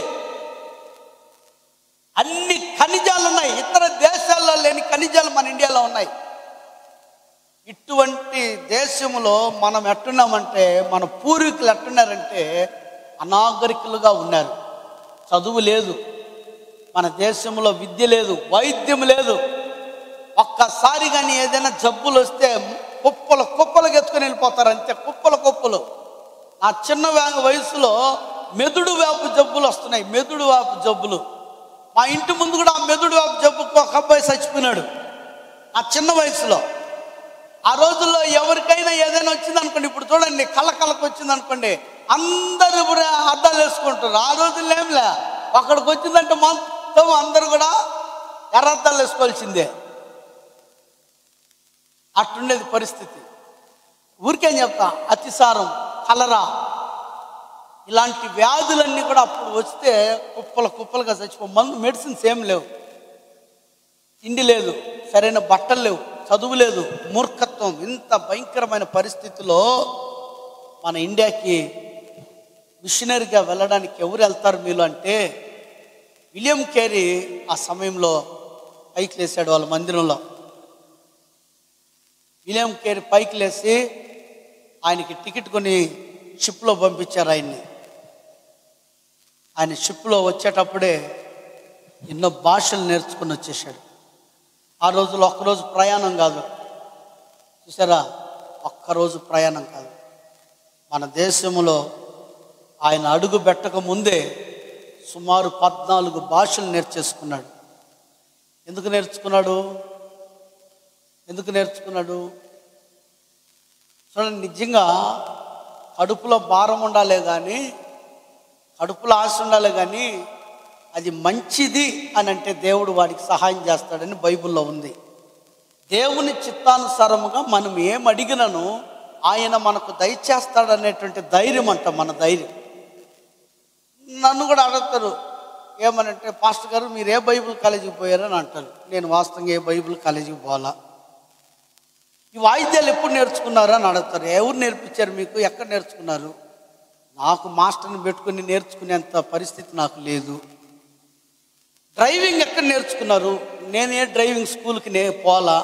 Speaker 3: అన్ని ఖనిజాలు ఉన్నాయి ఇతర దేశాల్లో లేని ఖనిజాలు మన ఇండియాలో ఉన్నాయి ఇటువంటి దేశంలో మనం ఎట్టున్నామంటే మన పూర్వీకులు ఎట్టున్నారంటే అనాగరికులుగా ఉన్నారు చదువు లేదు మన దేశంలో విద్య లేదు వైద్యం లేదు ఒక్కసారి కానీ ఏదైనా జబ్బులు వస్తే కుప్పలు కుప్పలు ఎత్తుకొని వెళ్ళిపోతారు అంతే కుప్పలు కుప్పలు నా చిన్న వే- వయసులో మెదుడు వేపు జబ్బులు వస్తున్నాయి మెదుడు వేపు జబ్బులు మా ఇంటి ముందు కూడా ఆ మెదుడు వేపు జబ్బుకు ఒక అబ్బాయి చచ్చిపోయినాడు నా చిన్న వయసులో ఆ రోజుల్లో ఎవరికైనా ఏదైనా వచ్చింది అనుకోండి ఇప్పుడు చూడండి కళ్ళ కళ్ళకు వచ్చింది అనుకోండి అందరూ ఇప్పుడు అద్దాలు వేసుకుంటారు ఆ రోజుల్లో ఏంలే అక్కడికి వచ్చిందంటే మొత్తం అందరూ కూడా ఎర్ర అద్దాలు వేసుకోవాల్సిందే అట్టుండేది పరిస్థితి ఊరికేం చెప్తా అతిసారం కలరా ఇలాంటి వ్యాధులన్నీ కూడా అప్పుడు వస్తే కుప్పలు కుప్పలుగా చచ్చిపో మందు మెడిసిన్స్ ఏం లేవు తిండి లేదు సరైన బట్టలు లేవు చదువు లేదు మూర్ఖత్వం ఇంత భయంకరమైన పరిస్థితిలో మన ఇండియాకి మిషనరీగా వెళ్ళడానికి ఎవరు వెళ్తారు మీలో అంటే విలియం కేరీ ఆ సమయంలో పైకి లేసాడు వాళ్ళ మందిరంలో విలియం కేరీ పైకి లేసి ఆయనకి టికెట్ కొని షిప్లో పంపించారు ఆయన్ని ఆయన షిప్లో వచ్చేటప్పుడే ఎన్నో భాషలు నేర్చుకుని వచ్చేసాడు ఆ రోజులో ఒక్కరోజు ప్రయాణం కాదు చూసారా ఒక్కరోజు ప్రయాణం కాదు మన దేశంలో ఆయన అడుగు పెట్టక ముందే సుమారు పద్నాలుగు భాషలు నేర్చేసుకున్నాడు ఎందుకు నేర్చుకున్నాడు ఎందుకు నేర్చుకున్నాడు చూడండి నిజంగా కడుపులో భారం ఉండాలే కానీ కడుపులో ఆశ ఉండాలి కానీ అది మంచిది అని అంటే దేవుడు వాడికి సహాయం చేస్తాడని బైబిల్లో ఉంది దేవుని చిత్తానుసారముగా మనం ఏం అడిగినను ఆయన మనకు దయచేస్తాడనేటువంటి ధైర్యం అంట మన ధైర్యం నన్ను కూడా అడుగుతారు ఏమనంటే పాస్టర్ గారు మీరు ఏ బైబిల్ కాలేజీకి పోయారని అంటారు నేను వాస్తవంగా ఏ బైబిల్ కాలేజీకి పోవాలా ఈ వాయిద్యాలు ఎప్పుడు నేర్చుకున్నారు అని అడుగుతారు ఎవరు నేర్పించారు మీకు ఎక్కడ నేర్చుకున్నారు నాకు మాస్టర్ని పెట్టుకుని నేర్చుకునేంత పరిస్థితి నాకు లేదు డ్రైవింగ్ ఎక్కడ నేర్చుకున్నారు నేను ఏ డ్రైవింగ్ స్కూల్కి నే పోలా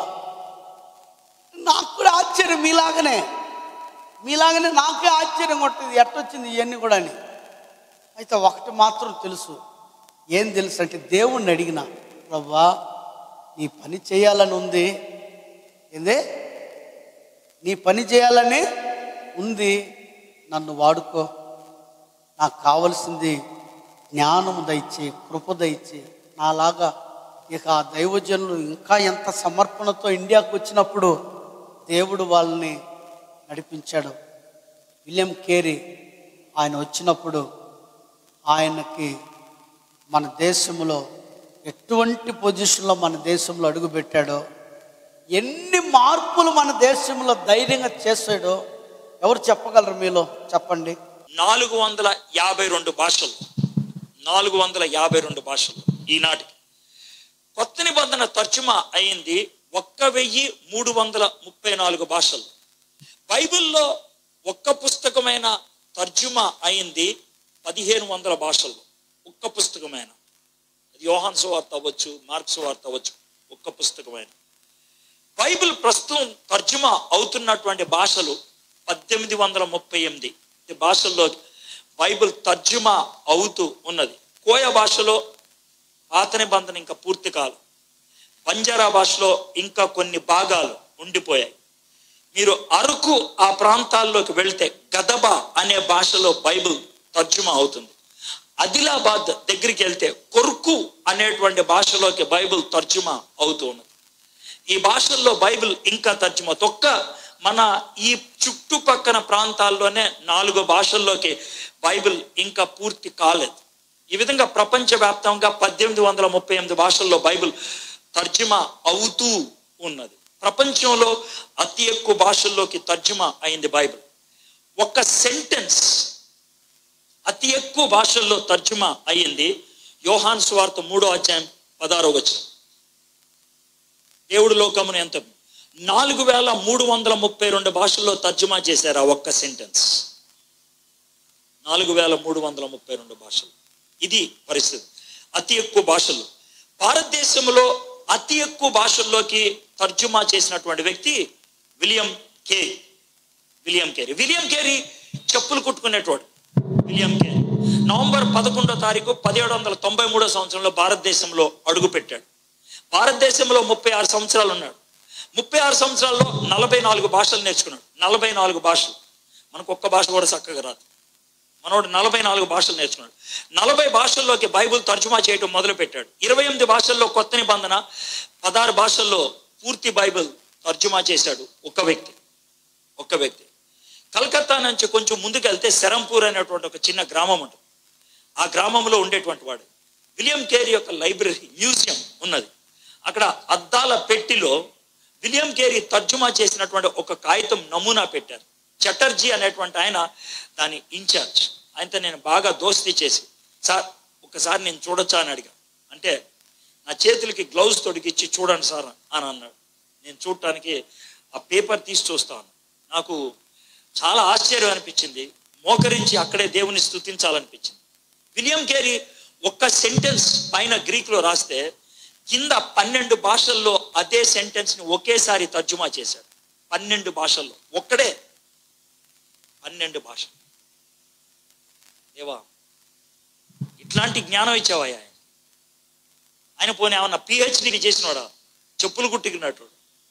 Speaker 3: నాకు కూడా ఆశ్చర్యం మీలాగనే మీలాగనే నాకే ఆశ్చర్యం కొట్టింది ఎట్టొచ్చింది ఇవన్నీ కూడా అని అయితే ఒకటి మాత్రం తెలుసు ఏం తెలుసు అంటే దేవుణ్ణి అడిగిన ప్రభా నీ పని చేయాలని ఉంది ఏందే నీ పని చేయాలని ఉంది నన్ను వాడుకో నాకు కావలసింది జ్ఞానము దయచే కృప దయచే నాలాగా ఇక ఆ దైవజనులు ఇంకా ఎంత సమర్పణతో ఇండియాకు వచ్చినప్పుడు దేవుడు వాళ్ళని నడిపించాడు విలియం కేరీ ఆయన వచ్చినప్పుడు ఆయనకి మన దేశంలో ఎటువంటి పొజిషన్లో మన దేశంలో అడుగుపెట్టాడో ఎన్ని మార్పులు మన దేశంలో ధైర్యంగా చేశాడో ఎవరు చెప్పగలరు మీలో చెప్పండి
Speaker 4: నాలుగు వందల యాభై రెండు భాషలు నాలుగు వందల యాభై రెండు భాషలు ఈనాటికి కొత్త నిబంధన తర్జుమా అయింది ఒక్క వెయ్యి మూడు వందల ముప్పై నాలుగు భాషలు బైబిల్లో ఒక్క పుస్తకమైన తర్జుమా అయింది పదిహేను వందల భాషలు ఒక్క పుస్తకమైన అది యోహాన్ సువార్త అవ్వచ్చు మార్క్స్ వార్త అవ్వచ్చు ఒక్క పుస్తకమైన బైబిల్ ప్రస్తుతం తర్జుమా అవుతున్నటువంటి భాషలు పద్దెనిమిది వందల ముప్పై ఎనిమిది ఈ భాషల్లో బైబిల్ తర్జుమా అవుతూ ఉన్నది కోయ భాషలో పాత నిబంధన ఇంకా పూర్తి కాలం బంజారా భాషలో ఇంకా కొన్ని భాగాలు ఉండిపోయాయి మీరు అరకు ఆ ప్రాంతాల్లోకి వెళ్తే గదబ అనే భాషలో బైబిల్ తర్జుమా అవుతుంది ఆదిలాబాద్ దగ్గరికి వెళ్తే కొరుకు అనేటువంటి భాషలోకి బైబిల్ తర్జుమా అవుతూ ఉన్నది ఈ భాషల్లో బైబిల్ ఇంకా తర్జుమా తొక్క మన ఈ చుట్టుపక్కన ప్రాంతాల్లోనే నాలుగు భాషల్లోకి బైబిల్ ఇంకా పూర్తి కాలేదు ఈ విధంగా ప్రపంచవ్యాప్తంగా పద్దెనిమిది వందల ముప్పై ఎనిమిది భాషల్లో బైబిల్ తర్జుమా అవుతూ ఉన్నది ప్రపంచంలో అతి ఎక్కువ భాషల్లోకి తర్జుమా అయింది బైబిల్ ఒక సెంటెన్స్ అతి ఎక్కువ భాషల్లో తర్జుమా అయ్యింది యోహాన్ స్వార్థ మూడో అధ్యాయం పదారో వచ్చిన దేవుడు లోకమును ఎంత నాలుగు వేల మూడు వందల ముప్పై రెండు భాషల్లో తర్జుమా చేశారు ఆ ఒక్క సెంటెన్స్ నాలుగు వేల మూడు వందల ముప్పై రెండు భాషలు ఇది పరిస్థితి అతి ఎక్కువ భాషలు భారతదేశంలో అతి ఎక్కువ భాషల్లోకి తర్జుమా చేసినటువంటి వ్యక్తి William Carey William Carey William Carey చెప్పులు కుట్టుకునేటోడు విలియం కేరీ నవంబర్ పదకొండో తారీఖు పదిహేడు వందల తొంభై మూడో సంవత్సరంలో భారతదేశంలో అడుగుపెట్టాడు భారతదేశంలో ముప్పై ఆరు సంవత్సరాలు ఉన్నాడు ముప్పై ఆరు సంవత్సరాల్లో నలభై నాలుగు భాషలు నేర్చుకున్నాడు నలభై నాలుగు భాషలు మనకు ఒక్క భాష కూడా చక్కగా రాదు మనోడు నలభై నాలుగు భాషలు నేర్చుకున్నాడు నలభై భాషల్లోకి బైబిల్ తర్జుమా చేయడం మొదలు పెట్టాడు ఇరవై ఎనిమిది భాషల్లో కొత్త నిబంధన పదహారు భాషల్లో పూర్తి బైబిల్ తర్జుమా చేశాడు ఒక వ్యక్తి ఒక్క వ్యక్తి కలకత్తా నుంచి కొంచెం ముందుకెళ్తే శరంపూర్ అనేటువంటి ఒక చిన్న గ్రామం ఉంటుంది ఆ గ్రామంలో ఉండేటువంటి వాడు విలియం కేరీ యొక్క లైబ్రరీ మ్యూజియం ఉన్నది అక్కడ అద్దాల పెట్టిలో విలియం కేరీ తర్జుమా చేసినటువంటి ఒక కాగితం నమూనా పెట్టారు చటర్జీ అనేటువంటి ఆయన దాని ఇన్ఛార్జ్ ఆయనతో నేను బాగా దోస్తీ చేసి సార్ ఒకసారి నేను చూడొచ్చా అని అడిగా అంటే నా చేతులకి గ్లౌజ్ తొడిగిచ్చి చూడండి సార్ అని అన్నాడు నేను చూడటానికి ఆ పేపర్ తీసి చూస్తాను నాకు చాలా ఆశ్చర్యం అనిపించింది మోకరించి అక్కడే దేవుని స్తుతించాలనిపించింది విలియం కేరీ ఒక్క సెంటెన్స్ పైన గ్రీక్లో రాస్తే కింద పన్నెండు భాషల్లో అదే సెంటెన్స్ని ఒకేసారి తర్జుమా చేశాడు పన్నెండు భాషల్లో ఒక్కడే పన్నెండు భాషలు దేవా ఇట్లాంటి జ్ఞానం ఇచ్చావయ్యా ఆయన ఆయన పోనీ ఏమన్నా పిహెచ్డీని చేసినోడా చెప్పులు కుట్టుకున్నట్టు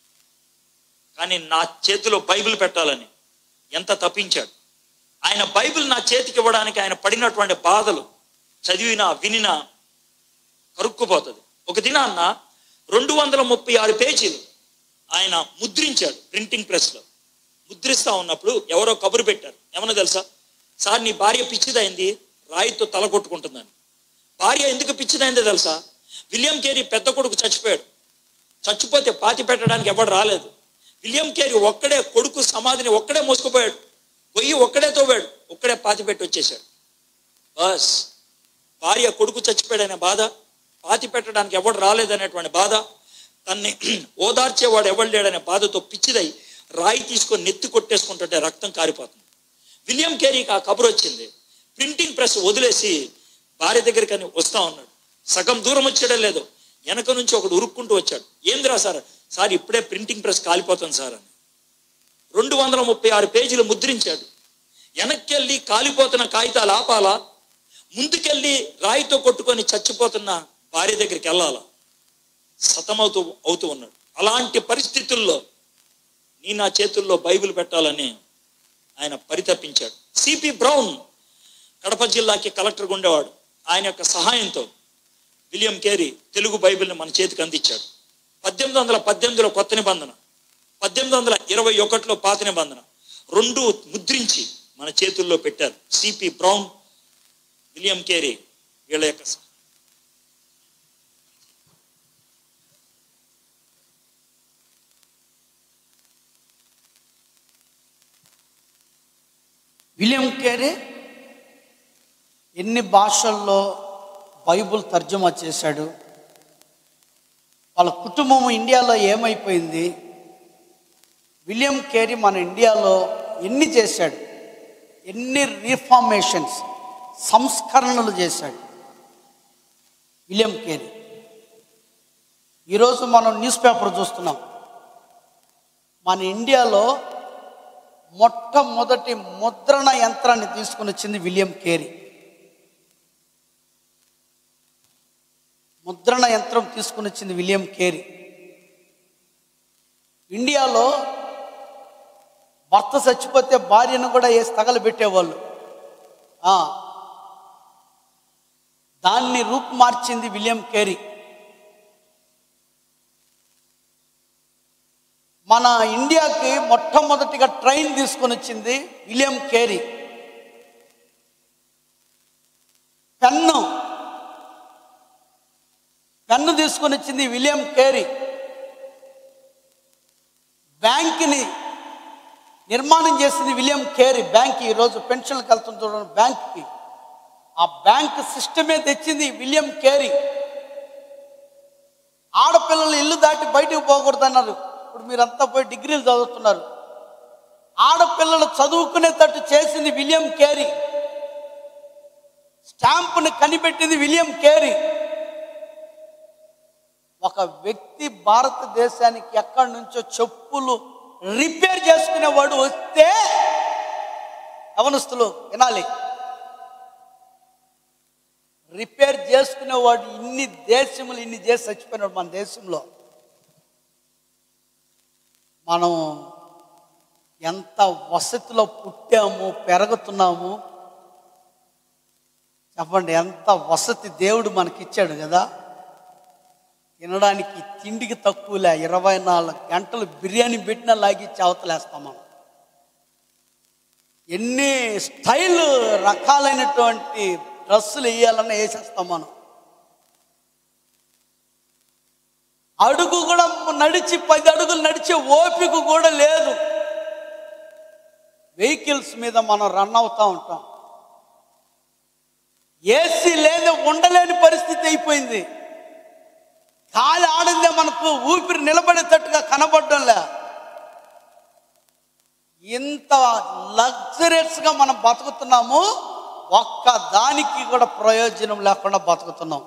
Speaker 4: కానీ నా చేతిలో బైబిల్ పెట్టాలని ఎంత తప్పించాడు ఆయన బైబిల్ నా చేతికి ఇవ్వడానికి ఆయన పడినటువంటి బాధలు చదివినా వినినా కరుక్కుపోతుంది ఒక దినాన్న రెండు వందల ముప్పై ఆరు పేజీలు ఆయన ముద్రించాడు ప్రింటింగ్ ప్రెస్లో ముద్రిస్తా ఉన్నప్పుడు ఎవరో కబురు పెట్టారు ఏమన్నా తెలుసా సార్ నీ భార్య పిచ్చిదైంది రాయితో తల కొట్టుకుంటుందని భార్య ఎందుకు పిచ్చిదైందో తెలుసా విలియం కేరీ పెద్ద కొడుకు చచ్చిపోయాడు చచ్చిపోతే పాతి పెట్టడానికి ఎవడు రాలేదు విలియం కేరీ ఒక్కడే కొడుకు సమాధిని ఒక్కడే మోసుకుపోయాడు పొయ్యి ఒక్కడే తోవాడు ఒక్కడే పాతి పెట్టి వచ్చేసాడు బస్ భార్య కొడుకు చచ్చిపోయాడనే బాధ పాతి పెట్టడానికి ఎవడు రాలేదనేటువంటి బాధ తన్ని ఓదార్చేవాడు ఎవడు లేడనే బాధతో పిచ్చిదై రాయి తీసుకొని నెత్తి కొట్టేసుకుంటుంటే రక్తం కారిపోతుంది విలియం కేరీకి ఆ కబురు వచ్చింది ప్రింటింగ్ ప్రెస్ వదిలేసి భార్య దగ్గరికి అని వస్తా ఉన్నాడు సగం దూరం వచ్చాడో లేదో వెనక నుంచి ఒకడు ఉరుక్కుంటూ వచ్చాడు ఏందిరా సార్ సార్ ఇప్పుడే ప్రింటింగ్ ప్రెస్ కాలిపోతుంది సార్ అని రెండు వందల ముప్పై ఆరు పేజీలు ముద్రించాడు వెనక్కెళ్ళి కాలిపోతున్న కాగితాలు ఆపాలా ముందుకెళ్ళి రాయితో కొట్టుకొని చచ్చిపోతున్న భార్య దగ్గరికి వెళ్ళాలా సతమవుతూ అవుతూ ఉన్నాడు అలాంటి పరిస్థితుల్లో నీ నా చేతుల్లో బైబిల్ పెట్టాలని ఆయన పరితపించాడు సిపి బ్రౌన్ కడప జిల్లాకి కలెక్టర్గా ఉండేవాడు ఆయన యొక్క సహాయంతో విలియం కేరీ తెలుగు బైబిల్ని మన చేతికి అందించాడు పద్దెనిమిది వందల పద్దెనిమిదిలో కొత్త నిబంధన పద్దెనిమిది వందల ఇరవై ఒకటిలో పాత నిబంధన రెండు ముద్రించి మన చేతుల్లో పెట్టారు సిపి బ్రౌన్ విలియం కేరీ వీళ్ళ యొక్క సహ-
Speaker 3: విలియం కేరీ ఎన్ని భాషల్లో బైబుల్ తర్జుమా చేశాడు వాళ్ళ కుటుంబం ఇండియాలో ఏమైపోయింది విలియం కేరీ మన ఇండియాలో ఎన్ని చేశాడు ఎన్ని రీఫార్మేషన్స్ సంస్కరణలు చేశాడు విలియం కేరీ ఈరోజు మనం న్యూస్ పేపర్ చూస్తున్నాం మన ఇండియాలో మొట్టమొదటి ముద్రణ యంత్రాన్ని తీసుకుని వచ్చింది విలియం కేరీ ముద్రణ యంత్రం తీసుకుని వచ్చింది విలియం కేరీ ఇండియాలో భర్త చచ్చిపోతే భార్యను కూడా వేసి తగలబెట్టేవాళ్ళు ఆ, దాన్ని రూపుమార్చింది విలియం కేరీ మన ఇండియాకి మొట్టమొదటిగా ట్రైన్ తీసుకొని వచ్చింది విలియం కేరీ పెన్ను పెన్ను తీసుకొని వచ్చింది విలియం కేరీ బ్యాంక్ని నిర్మాణం చేసింది విలియం కేరీ బ్యాంక్ ఈరోజు పెన్షన్లకు వెళ్తుంది చూడండి బ్యాంక్కి ఆ బ్యాంక్ సిస్టమే తెచ్చింది విలియం కేరీ ఆడపిల్లలు ఇల్లు దాటి బయటకు పోకూడదన్నారు ఇప్పుడు మీరంతా పోయి డిగ్రీలు చదువుతున్నారు ఆడపిల్లలు చదువుకునేటట్టు చేసింది విలియం కేరీ స్టాంపుని కనిపెట్టింది విలియం కేరీ ఒక వ్యక్తి భారతదేశానికి ఎక్కడి నుంచో చెప్పులు రిపేర్ చేసుకునేవాడు వస్తే యవనస్తులు వినాలి రిపేర్ చేసుకునేవాడు ఇన్ని దేశములు ఇన్ని చేసి చచ్చిపోయినాడు మన దేశంలో మనం ఎంత వసతిలో పుట్టాము పెరుగుతున్నాము చెప్పండి ఎంత వసతి దేవుడు మనకిచ్చాడు కదా తినడానికి తిండికి తక్కువలే ఇరవై నాలుగు గంటలు బిర్యానీ పెట్టినా లాగిచ్చి అవతలేస్తాం మనం ఎన్ని స్టైల్ రకాలైనటువంటి డ్రెస్సులు వేయాలన్నా వేసేస్తాం మనం అడుగు కూడా నడిచి పది అడుగులు నడిచే ఓపిక కూడా లేదు వెహికల్స్ మీద మనం రన్ అవుతూ ఉంటాం ఏసీ లేదా ఉండలేని పరిస్థితి అయిపోయింది గాలి ఆడిందే మనకు ఊపిరి నిలబడేటట్టుగా కనబడడంలే ఇంత లగ్జరియస్గా మనం బతుకుతున్నాము ఒక్క దానికి కూడా ప్రయోజనం లేకుండా బతుకుతున్నాం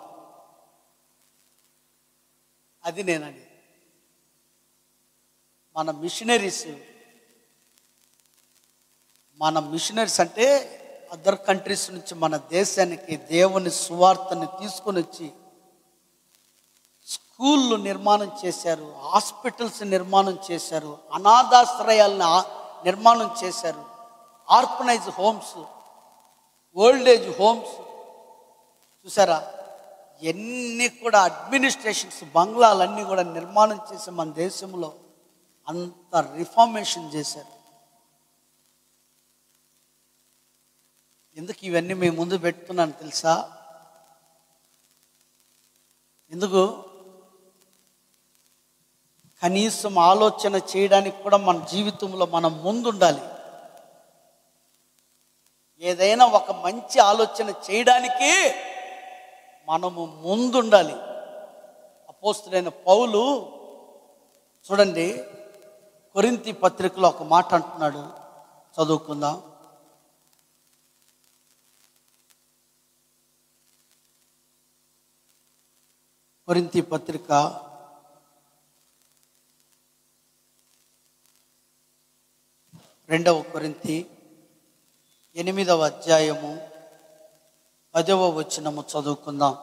Speaker 3: అది నేనండి మన మిషనరీస్ మన మిషనరీస్ అంటే అదర్ కంట్రీస్ నుంచి మన దేశానికి దేవుని సువార్తని తీసుకొని వచ్చి స్కూళ్ళు నిర్మాణం చేశారు హాస్పిటల్స్ నిర్మాణం చేశారు అనాథాశ్రయాలను ఆ- నిర్మాణం చేశారు orphanage homes old age homes చూసారా ఎన్ని కూడా అడ్మినిస్ట్రేషన్స్ బంగ్లాలన్నీ కూడా నిర్మాణం చేసి మన దేశంలో అంత రిఫార్మేషన్ చేశారు ఎందుకు ఇవన్నీ మేము ముందు పెట్టుకున్నాను తెలుసా ఎందుకు కనీసం ఆలోచన చేయడానికి కూడా మన జీవితంలో మనం ముందుండాలి ఏదైనా ఒక మంచి ఆలోచన చేయడానికి మనము ముందుండాలి అపోస్తుడైన పౌలు చూడండి కొరింతి పత్రికలో ఒక మాట అంటున్నాడు చదువుకుందాం కొరింతి పత్రిక రెండవ కొరింతి ఎనిమిదవ అధ్యాయము పదవ వచనము చదువుకుందాం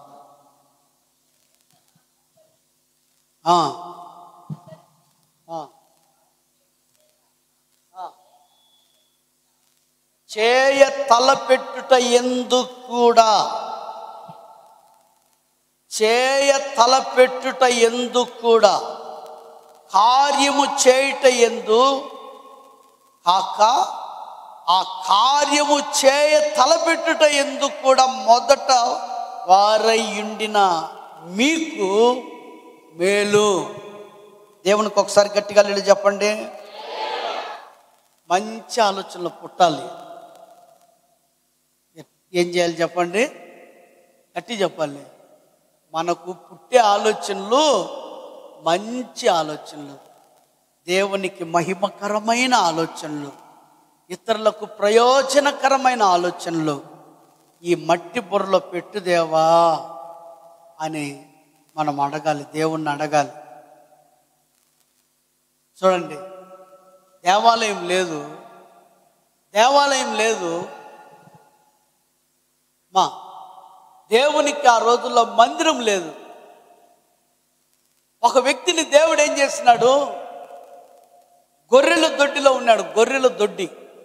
Speaker 3: ఆ. ఆ. ఆ. చేయ తలపెట్టుట ఎందుకు కూడా చేయ తలపెట్టుట ఎందుకు కూడా కార్యము చేయుట ఎందు కాక ఆ కార్యము చేయ తలపెట్టుట ఎందుకు కూడా మొదట వారయ్యుండిన మీకు మేలు దేవునికి ఒకసారి గట్టిగా లేడు చెప్పండి మంచి ఆలోచనలు పుట్టాలి ఏం చేయాలి చెప్పండి గట్టి చెప్పాలి మనకు పుట్టే ఆలోచనలు మంచి ఆలోచనలు దేవునికి మహిమకరమైన ఆలోచనలు ఇతరులకు ప్రయోజనకరమైన ఆలోచనలు ఈ మట్టి బుర్రలో పెట్టుదేవా అని మనం అడగాలి దేవుణ్ణి అడగాలి చూడండి దేవాలయం లేదు దేవాలయం లేదు మా దేవునికి ఆ రోజుల్లో మందిరం లేదు ఒక వ్యక్తిని దేవుడు ఏం చేస్తున్నాడు గొర్రెల దొడ్డిలో ఉన్నాడు గొర్రెల దొడ్డి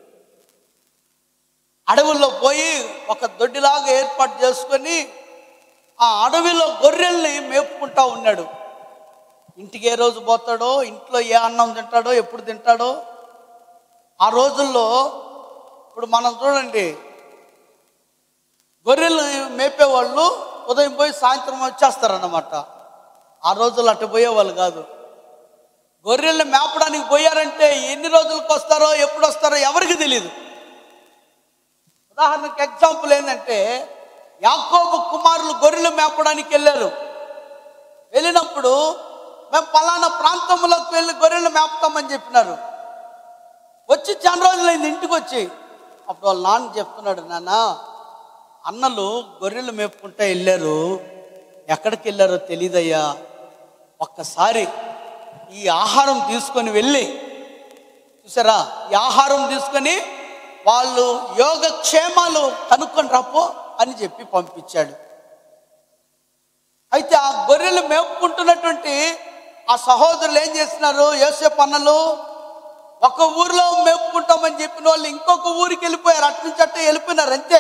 Speaker 3: అడవుల్లో పోయి ఒక దొడ్డిలాగా ఏర్పాటు చేసుకొని ఆ అడవిలో గొర్రెల్ని మేపుకుంటా ఉన్నాడు ఇంటికి ఏ రోజు పోతాడో ఇంట్లో ఏ అన్నం తింటాడో ఎప్పుడు తింటాడో ఆ రోజుల్లో ఇప్పుడు మనం చూడండి గొర్రెలు మేపేవాళ్ళు ఉదయం పోయి సాయంత్రం వచ్చేస్తారన్నమాట ఆ రోజుల్లో అటు పోయేవాళ్ళు కాదు గొర్రెల్ని మేపడానికి పోయారంటే ఎన్ని రోజులకు వస్తారో ఎప్పుడు వస్తారో ఎవరికి తెలియదు ఉదాహరణకి ఎగ్జాంపుల్ ఏంటంటే యాకోబు కుమారులు గొర్రెలు మేపడానికి వెళ్ళారు వెళ్ళినప్పుడు మేము పలానా ప్రాంతంలోకి వెళ్ళి గొర్రెలు మేపుతామని చెప్పినారు వచ్చి చాలా రోజులైంది ఇంటికి వచ్చి అప్పుడు వాళ్ళ నాన్న చెప్తున్నాడు నాన్న అన్నలు గొర్రెలు మేపుకుంటా వెళ్ళారు ఎక్కడికి వెళ్ళారో తెలియదయ్యా ఒక్కసారి ఈ ఆహారం తీసుకొని వెళ్ళి చూసారా ఈ ఆహారం తీసుకొని వాళ్ళు యోగక్షేమాలు కనుక్కొని రాపో అని చెప్పి పంపించాడు అయితే ఆ గొర్రెలు మేపుకుంటున్నటువంటి ఆ సహోదరులు ఏం చేస్తున్నారు యోసేపు అన్నలు ఒక ఊరిలో మేపుకుంటామని చెప్పిన వాళ్ళు ఇంకొక ఊరికి వెళ్ళిపోయారు అటు నుంచి అట్టే వెళ్ళిపోయినారు అంతే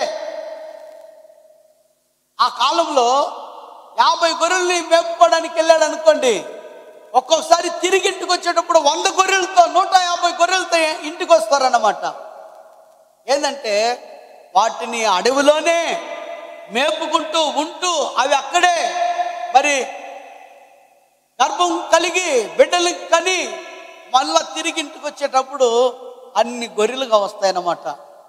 Speaker 3: ఆ కాలంలో యాభై గొర్రెల్ని మేపుకోవడానికి వెళ్ళాడు అనుకోండి ఒక్కొక్కసారి తిరిగి ఇంటికి వచ్చేటప్పుడు వంద గొర్రెలతో నూట యాభై గొర్రెలతో ఇంటికి వస్తారన్నమాట ఏంటంటే వాటిని అడవిలోనే మేపుకుంటూ ఉంటూ అవి అక్కడే మరి గర్భం కలిగి బిడ్డలు కని మళ్ళా తిరిగి ఇంటికి వచ్చేటప్పుడు అన్ని గొర్రెలుగా వస్తాయన్నమాట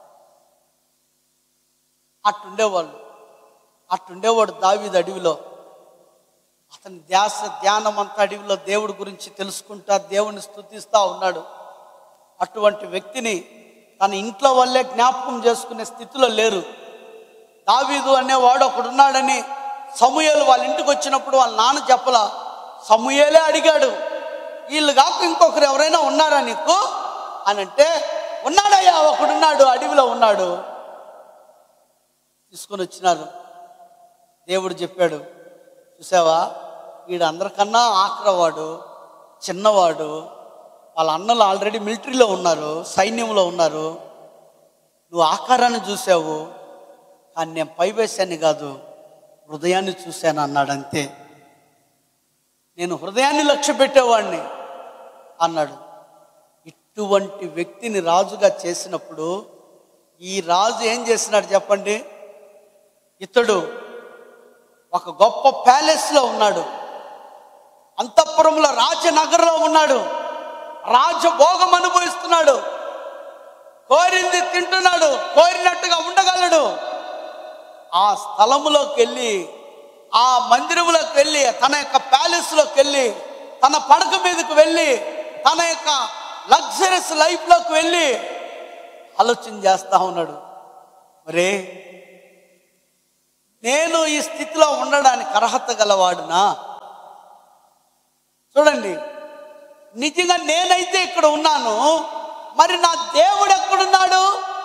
Speaker 3: అట్టుండేవాళ్ళు అట్టుండేవాడు దావీదు అడవిలో అతని ధ్యాస ధ్యానం అంతా అడవిలో దేవుడి గురించి తెలుసుకుంటా దేవుని స్తుతిస్తూ ఉన్నాడు అటువంటి వ్యక్తిని తన ఇంట్లో వల్లే జ్ఞాపకం చేసుకునే స్థితిలో లేరు దావీదు అనేవాడు ఒకడున్నాడని సమూయేలు వాళ్ళ ఇంటికి వచ్చినప్పుడు వాళ్ళ నాన్న చెప్పలా సమూయేలే అడిగాడు వీళ్ళు కాక ఇంకొకరు ఎవరైనా ఉన్నారా నీకు అని అంటే ఉన్నాడయ్యా ఒకడున్నాడు అడవిలో ఉన్నాడు తీసుకొని వచ్చినారు దేవుడు చెప్పాడు చూసావా వీడు అందరికన్నా ఆఖరవాడు చిన్నవాడు వాళ్ళ అన్నలు ఆల్రెడీ మిలిటరీలో ఉన్నారు సైన్యంలో ఉన్నారు నువ్వు ఆకారాన్ని చూసావు కానీ నేను పై వేశాన్ని కాదు హృదయాన్ని చూశాను అన్నాడు అంతే నేను హృదయాన్ని లక్ష్య పెట్టేవాడిని అన్నాడు ఇటువంటి వ్యక్తిని రాజుగా చేసినప్పుడు ఈ రాజు ఏం చేసినాడు చెప్పండి ఇతడు ఒక గొప్ప ప్యాలెస్లో ఉన్నాడు అంతఃపురంలో రాజనగర్లో ఉన్నాడు రాజభోగం అనుభవిస్తున్నాడు కోరింది తింటున్నాడు కోరినట్టుగా ఉండగలడు ఆ స్థలములోకి వెళ్ళి ఆ మందిరంలోకి వెళ్ళి తన యొక్క ప్యాలెస్లోకి వెళ్ళి తన పడక మీదకి వెళ్ళి తన యొక్క లగ్జరీస్ లైఫ్లోకి వెళ్ళి ఆలోచన చేస్తా ఉన్నాడు మరే నేను ఈ స్థితిలో ఉండడానికి అర్హత గలవాడునా చూడండి నిజంగా నేనైతే ఇక్కడ ఉన్నాను మరి నా దేవుడు ఎక్కడున్నాడు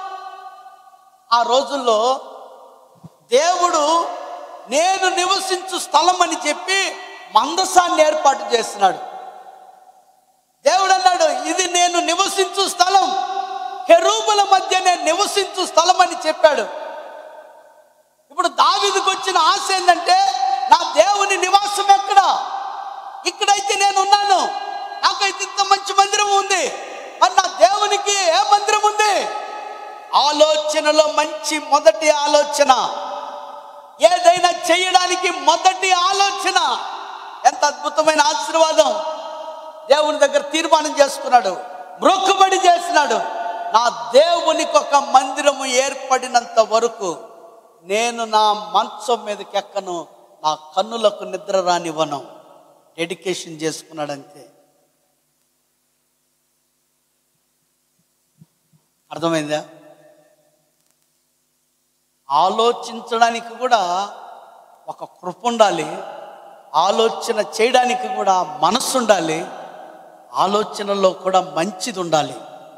Speaker 3: ఆ రోజుల్లో దేవుడు నేను నివసించు స్థలం అని చెప్పి మందసాన్ని ఏర్పాటు చేస్తున్నాడు దేవుడు అన్నాడు ఇది నేను నివసించు స్థలం కెరూబుల మధ్య నేను నివసించు స్థలం అని చెప్పాడు ఇప్పుడు దావీదుకు వచ్చిన ఆశ ఏంటంటే నా దేవుని నివాసం ఎక్కడ ఇక్కడైతే నేను ఉన్నాను నాకైతే ఇంత మంచి మందిరం ఉంది మరి నా దేవునికి ఏ మందిరం ఉంది ఆలోచనలో మంచి మొదటి ఆలోచన ఏదైనా చేయడానికి మొదటి ఆలోచన ఎంత అద్భుతమైన ఆశీర్వాదం దేవుని దగ్గర తీర్మానం చేసుకున్నాడు మొక్కుబడి చేసినాడు నా దేవునికి ఒక మందిరము ఏర్పడినంత వరకు నేను నా మంచం మీదకి ఎక్కను నా కన్నులకు నిద్ర రానివ్వను డెడికేషన్ చేసుకున్నాడు అంతే అర్థమైందా ఆలోచించడానికి కూడా ఒక కృప ఉండాలి ఆలోచన చేయడానికి కూడా మనస్సు ఉండాలి ఆలోచనలో కూడా మంచిది ఉండాలి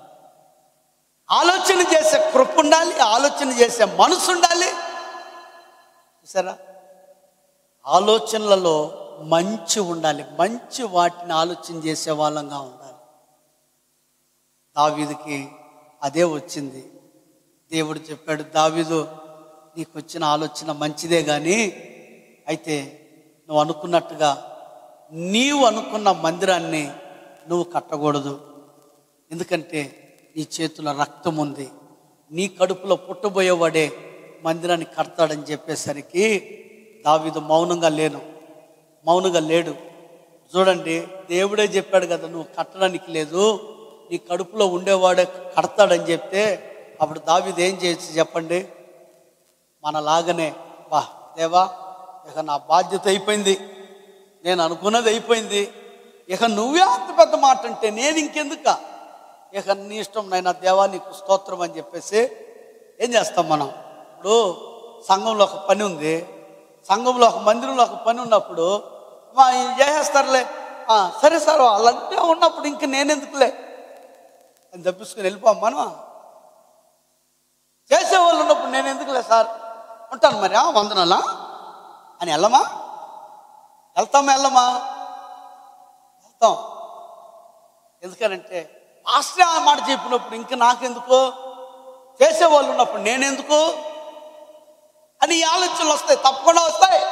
Speaker 3: ఆలోచన చేసే కృప ఉండాలి ఆలోచన చేసే మనసు ఉండాలి చూసారా ఆలోచనలలో మంచి ఉండాలి మంచి వాటిని ఆలోచన చేసే వాళ్ళంగా ఉండాలి దావీదుకి అదే వచ్చింది దేవుడు చెప్పాడు దావీదు నీకు వచ్చిన ఆలోచన మంచిదే కానీ అయితే నువ్వు అనుకున్నట్టుగా నీవు అనుకున్న మందిరాన్ని నువ్వు కట్టకూడదు ఎందుకంటే నీ చేతిలో రక్తం ఉంది నీ కడుపులో పుట్టబోయేవాడే మందిరాన్ని కడతాడని చెప్పేసరికి దావీదు మౌనంగా లేను మౌనంగా లేడు చూడండి దేవుడే చెప్పాడు కదా నువ్వు కట్టడానికి లేదు నీ కడుపులో ఉండేవాడే కడతాడని చెప్తే అప్పుడు దావీదు ఏం చేయొచ్చు చెప్పండి మనలాగనే వా దేవా ఇక నా బాధ్యత అయిపోయింది నేను అనుకున్నది అయిపోయింది ఇక నువ్వే అంత పెద్ద మాట అంటే నేను ఇంకెందుక ఇక నీ ఇష్టం నైనా దేవా నీకు స్తోత్రం అని చెప్పేసి ఏం చేస్తాం మనం ఇప్పుడు సంఘంలో ఒక పని ఉంది సంఘంలో ఒక మందిరంలో ఒక పని ఉన్నప్పుడు మా ఇది చేసేస్తారులే "ఆ, సరే సార్ వాళ్ళంటే ఉన్నప్పుడు ఇంక నేనెందుకులే అని తప్పించుకుని వెళ్ళిపోం మనం చేసేవాళ్ళు ఉన్నప్పుడు నేను ఎందుకులే సార్ ఉంటాను మరి ఆ, వందనాలా అని వెళ్ళమా వెళ్తామా వెళ్ళమా వెళ్తాం ఎందుకనంటే ఆశ్రయ ఆ మాట చెప్పినప్పుడు ఇంక నాకెందుకు చేసేవాళ్ళు ఉన్నప్పుడు నేనెందుకు అని ఈ ఆలోచనలు వస్తాయి తప్పకుండా వస్తాయి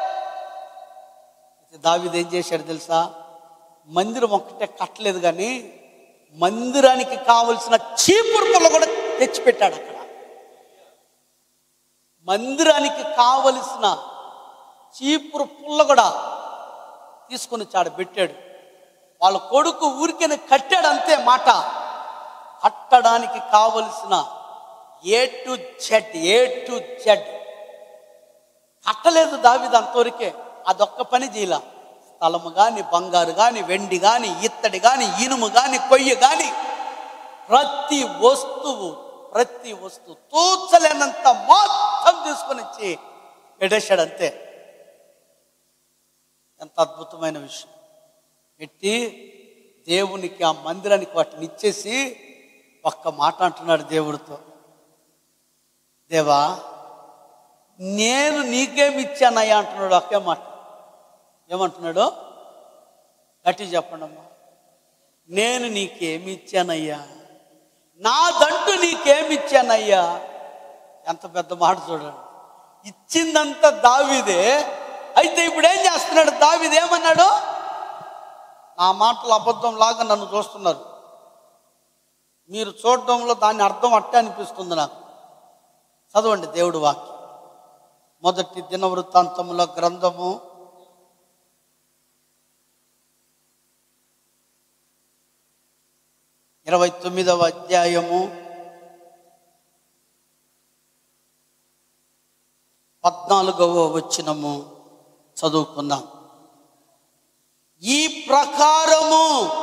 Speaker 3: అయితే దావీదు ఏం చేశాడు తెలుసా మందిరం ఒక్కటే కట్టలేదు కానీ మందిరానికి కావలసిన చీపురు పుల్ల కూడా తెచ్చిపెట్టాడు అక్కడ మందిరానికి కావలసిన చీపురు పుల్ల కూడా తీసుకొని చాడ పెట్టాడు వాళ్ళ కొడుకు ఊరికేనే కట్టాడు అంతే మాట కట్టడానికి కావలసిన A to Z A to Z కట్టలేదు దావిది అంతవరకే అదొక్క పని చేయల స్థలము కానీ బంగారు కానీ వెండి కానీ ఇత్తడి కానీ ఇనుము కానీ కొయ్య కానీ ప్రతి వస్తువు ప్రతి వస్తువు తూచలేనంత మొత్తం తీసుకొని వచ్చి పెట్టేశాడు అంతే ఎంత అద్భుతమైన విషయం పెట్టి దేవునికి ఆ మందిరానికి వాటిని ఇచ్చేసి ఒక్క మాట అంటున్నాడు దేవుడితో దేవా నేను నీకేమి ఇచ్చానయ్యా అంటున్నాడు ఒకే మాట ఏమంటున్నాడు గట్టి చెప్పండి అమ్మా నేను నీకేమి ఇచ్చానయ్యా నాదంటూ నీకేమి ఇచ్చానయ్యా ఎంత పెద్ద మాట చూడండి ఇచ్చిందంతా దావిదే అయితే ఇప్పుడు ఏం చేస్తున్నాడు దావిది ఏమన్నాడు నా మాటలు అబద్ధం లాగా నన్ను చూస్తున్నారు మీరు చూడడంలో దాని అర్థం అట్టే అనిపిస్తుంది నాకు చదవండి దేవుడు వాక్యం మొదటి దినవృత్తాంతముల గ్రంథము ఇరవై తొమ్మిదవ అధ్యాయము పద్నాలుగవ వచ్చినము చదువుకుందాం ఈ ప్రకారము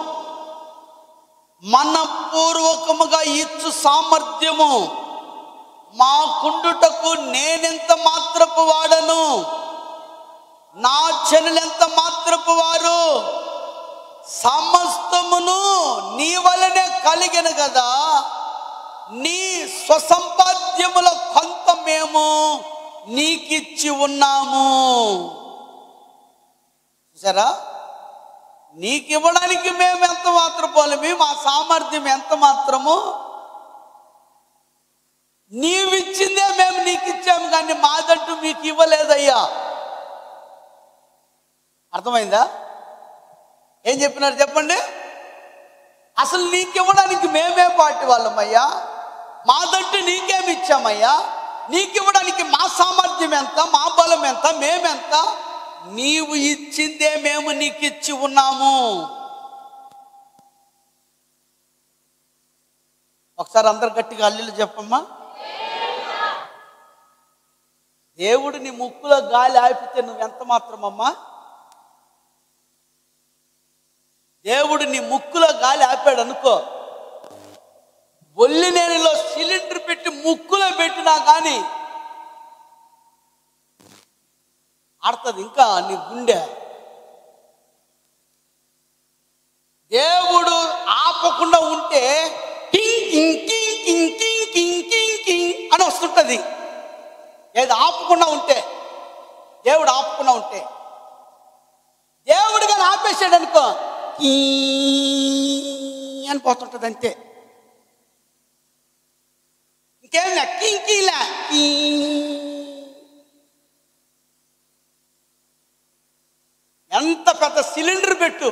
Speaker 3: మనపూర్వకముగా ఇచ్చు సామర్థ్యము మా కుండుటకు నేనెంత మాత్రపు వాడను నా చెనులెంత మాత్రపు వారు సమస్తమును నీ వలనే కలిగిన కదా నీ స్వసంపాద్యముల కొంత మేము నీకిచ్చి ఉన్నాము చూసారా నీకు ఇవ్వడానికి మేము ఎంత మాత్రం పోలేమి మా సామర్థ్యం ఎంత మాత్రము నీవిచ్చిందే మేము నీకు ఇచ్చాము కానీ మాదంటూ మీకు ఇవ్వలేదయ్యా అర్థమైందా ఏం చెప్పినారు చెప్పండి అసలు నీకివ్వడానికి మేమే పాటి వాళ్ళమయ్యా మాదంటూ నీకేమి ఇచ్చామయ్యా నీకివ్వడానికి మా సామర్థ్యం ఎంత మా బలం ఎంత మేమెంత నీవు ఇచ్చిందే మేము నీకు ఇచ్చి ఉన్నాము ఒకసారి అందరు గట్టిగా అల్లిలు చెప్పమ్మా దేవుడు నీ ముక్కులో గాలి ఆపితే నువ్వెంత మాత్రమమ్మా దేవుడు నీ ముక్కులో గాలి ఆపాడు అనుకో బొల్లినేనిలో సిలిండర్ పెట్టి ముక్కులో పెట్టినా కానీ ఆడుతుంది ఇంకా నీ గుండె దేవుడు ఆపకుండా ఉంటే king king king king king king king king అని వస్తుంటది ఏది ఆపకుండా ఉంటే దేవుడు ఆపకుండా ఉంటే దేవుడు కానీ ఆపేసాడు అనుకో కీ అని పోతుంటది అంతే ఇంకేం కింకీలా కీ. ఎంత పెద్ద సిలిండర్ పెట్టు